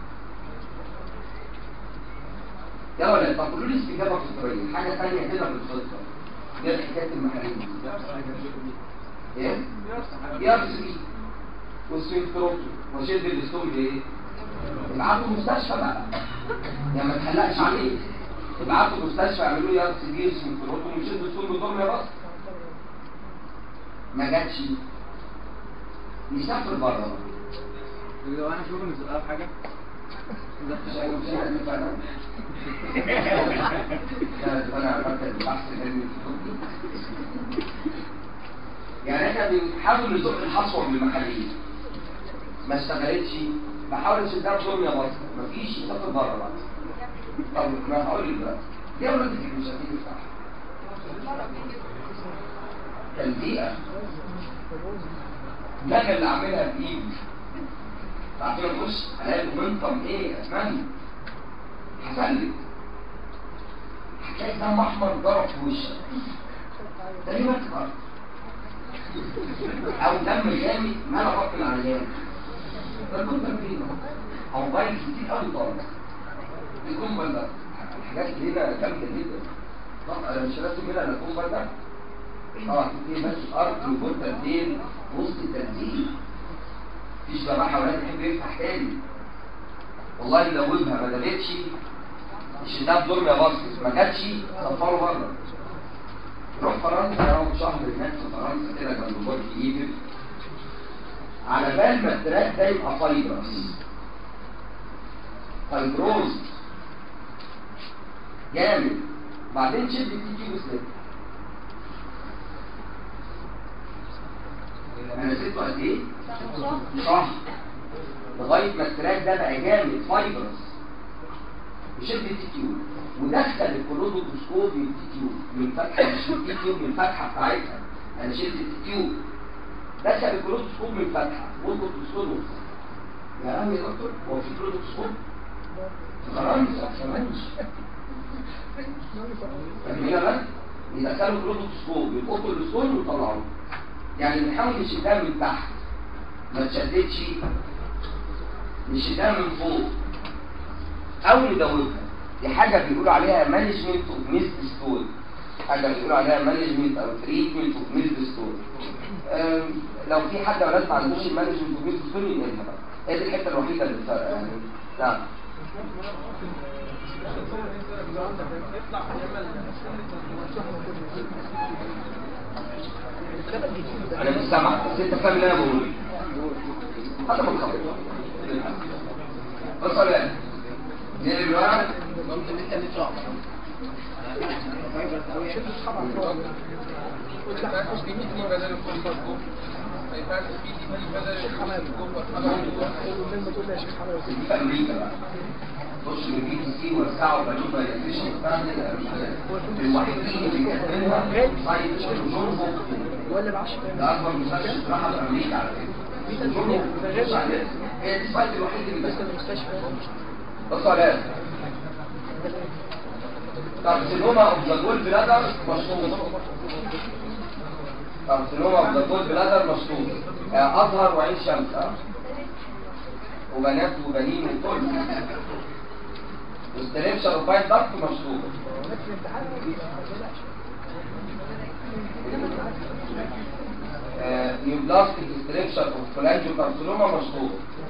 [SPEAKER 3] يا ولد طب قولوا لي استجابه فطريه حاجه ثانيه كده بالفطره غير حكايه المحاليل دي. ايه؟ يرسي والسيمتروتو وشد الاستوم بايه؟ ابعتوا مستشفى بقى يعني ما تحلقش عليه ابعتوا مستشفى يعملوا لي ار سي بي سيمتروتو وشد الاستوم بدور يا بس ما جاتش نسافر بره بقى
[SPEAKER 5] لو انا شغل مسؤول في حاجه
[SPEAKER 3] مش عايز مش عايز فعلا كانت انا مركز البحث العلمي في الطب يعني احنا بنحاول نزق الحصوه من المحاليل ما اشتغلتش بحاول اشدها بظلم يا بطل مفيش سافر بره بقى طب ما هقول لك بقى دي اولادك مش هتنفع البيئه ده أنا اللي عاملها بايدي بعدين اخش الاقي منطم ايه اتمنى هسلك هتلاقي دم احمر ضرب في وشك ده ليه مكبر او دم جامد ملا بطن العيان ده كنت فين او موبايل كتير قوي طالع يكون بلد الحاجات دي هنا جامده جدا طبعا انا مش لازم هنا انا اكون بلد طبعا في بس ارض وفوق تبديل وسط تبديل مفيش جراحة ولا يحب يفتح تاني والله يدوبها ما دابتش يشدها بدور يا باسكت ما جاتش سفره بره روح فرنسا يقعد شهر هناك في فرنسا كده جنب برج ايفل على بال ما التراك ده يبقى فايبرس فايبروز جامد بعدين شد التي تيوب سليب انا سبته قد ايه؟ شهر لغايه ما التراك ده بقى جامد فايبرس وشد التي تيوب ودخل الكولودوسكوب من التي تيوب من فتحه مش من التي تيوب من الفتحه بتاعتها انا شلت التي تيوب دخل الكولودوسكوب من فتحه والكولودوسكوب يا عم يا دكتور هو في كولودوسكوب؟ فرنسا فرنسا فاهمين بس؟ يدخلوا كولودوسكوب يلقطوا الاسكول ويطلعوه يعني بنحاول نشدها من تحت ما تشددش نشدها من فوق او ندوبها دي حاجه بيقولوا عليها مانجمنت اوف ميست ستول حاجه بيقولوا عليها مانجمنت او تريتمنت اوف ميست ستول لو في حد ولاد ما عندوش مانجمنت اوف ميست ستول ينقلها بقى هي دي الحته الوحيده اللي بتفرق يعني نعم انا مش سامعك بس انت فاهم اللي انا بقوله هذا ما تخبط بص ولا دي الورقه
[SPEAKER 1] ممكن انت اللي تقع
[SPEAKER 3] في امريكا بقى خش من بي تي سي وسعوا بنوك ريليشن الوحيدين اللي بيقدموها سايت جون هوبكنز
[SPEAKER 1] ولا بعشر
[SPEAKER 3] ده اكبر مستشفى راحه في امريكا على فكره جون هوبكنز هي دي السايت الوحيد اللي
[SPEAKER 1] بس
[SPEAKER 3] بيقدمها
[SPEAKER 1] المستشفى
[SPEAKER 3] بصوا على كارسينوما اوف ذا جول بلادر مشطوط كارسينوما اوف ذا جول بلادر مشطوط آه، ازهر وعين شمس اه وبنات وبنين وكل واستلمشر اوف بايت ضغط مشطوط
[SPEAKER 1] نفس الامتحان ما تقلقش
[SPEAKER 3] نيوبلاستيك ستريكشر اوف فلانجو كارسينوما مشطوط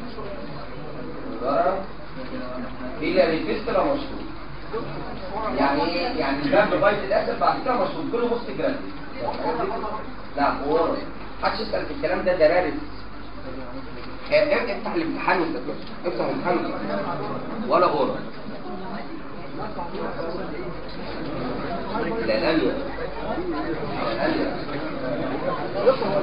[SPEAKER 3] ضرر هي ريفيسترا مشطوط يعني ايه يعني الباب لغايه الاخر بعد كده مشطوط كله بص جراند لا ورا محدش يسال في الكلام ده ده رارس افتح الامتحان وانت افتح الامتحان وانت- ولا غورة لا لا لا لا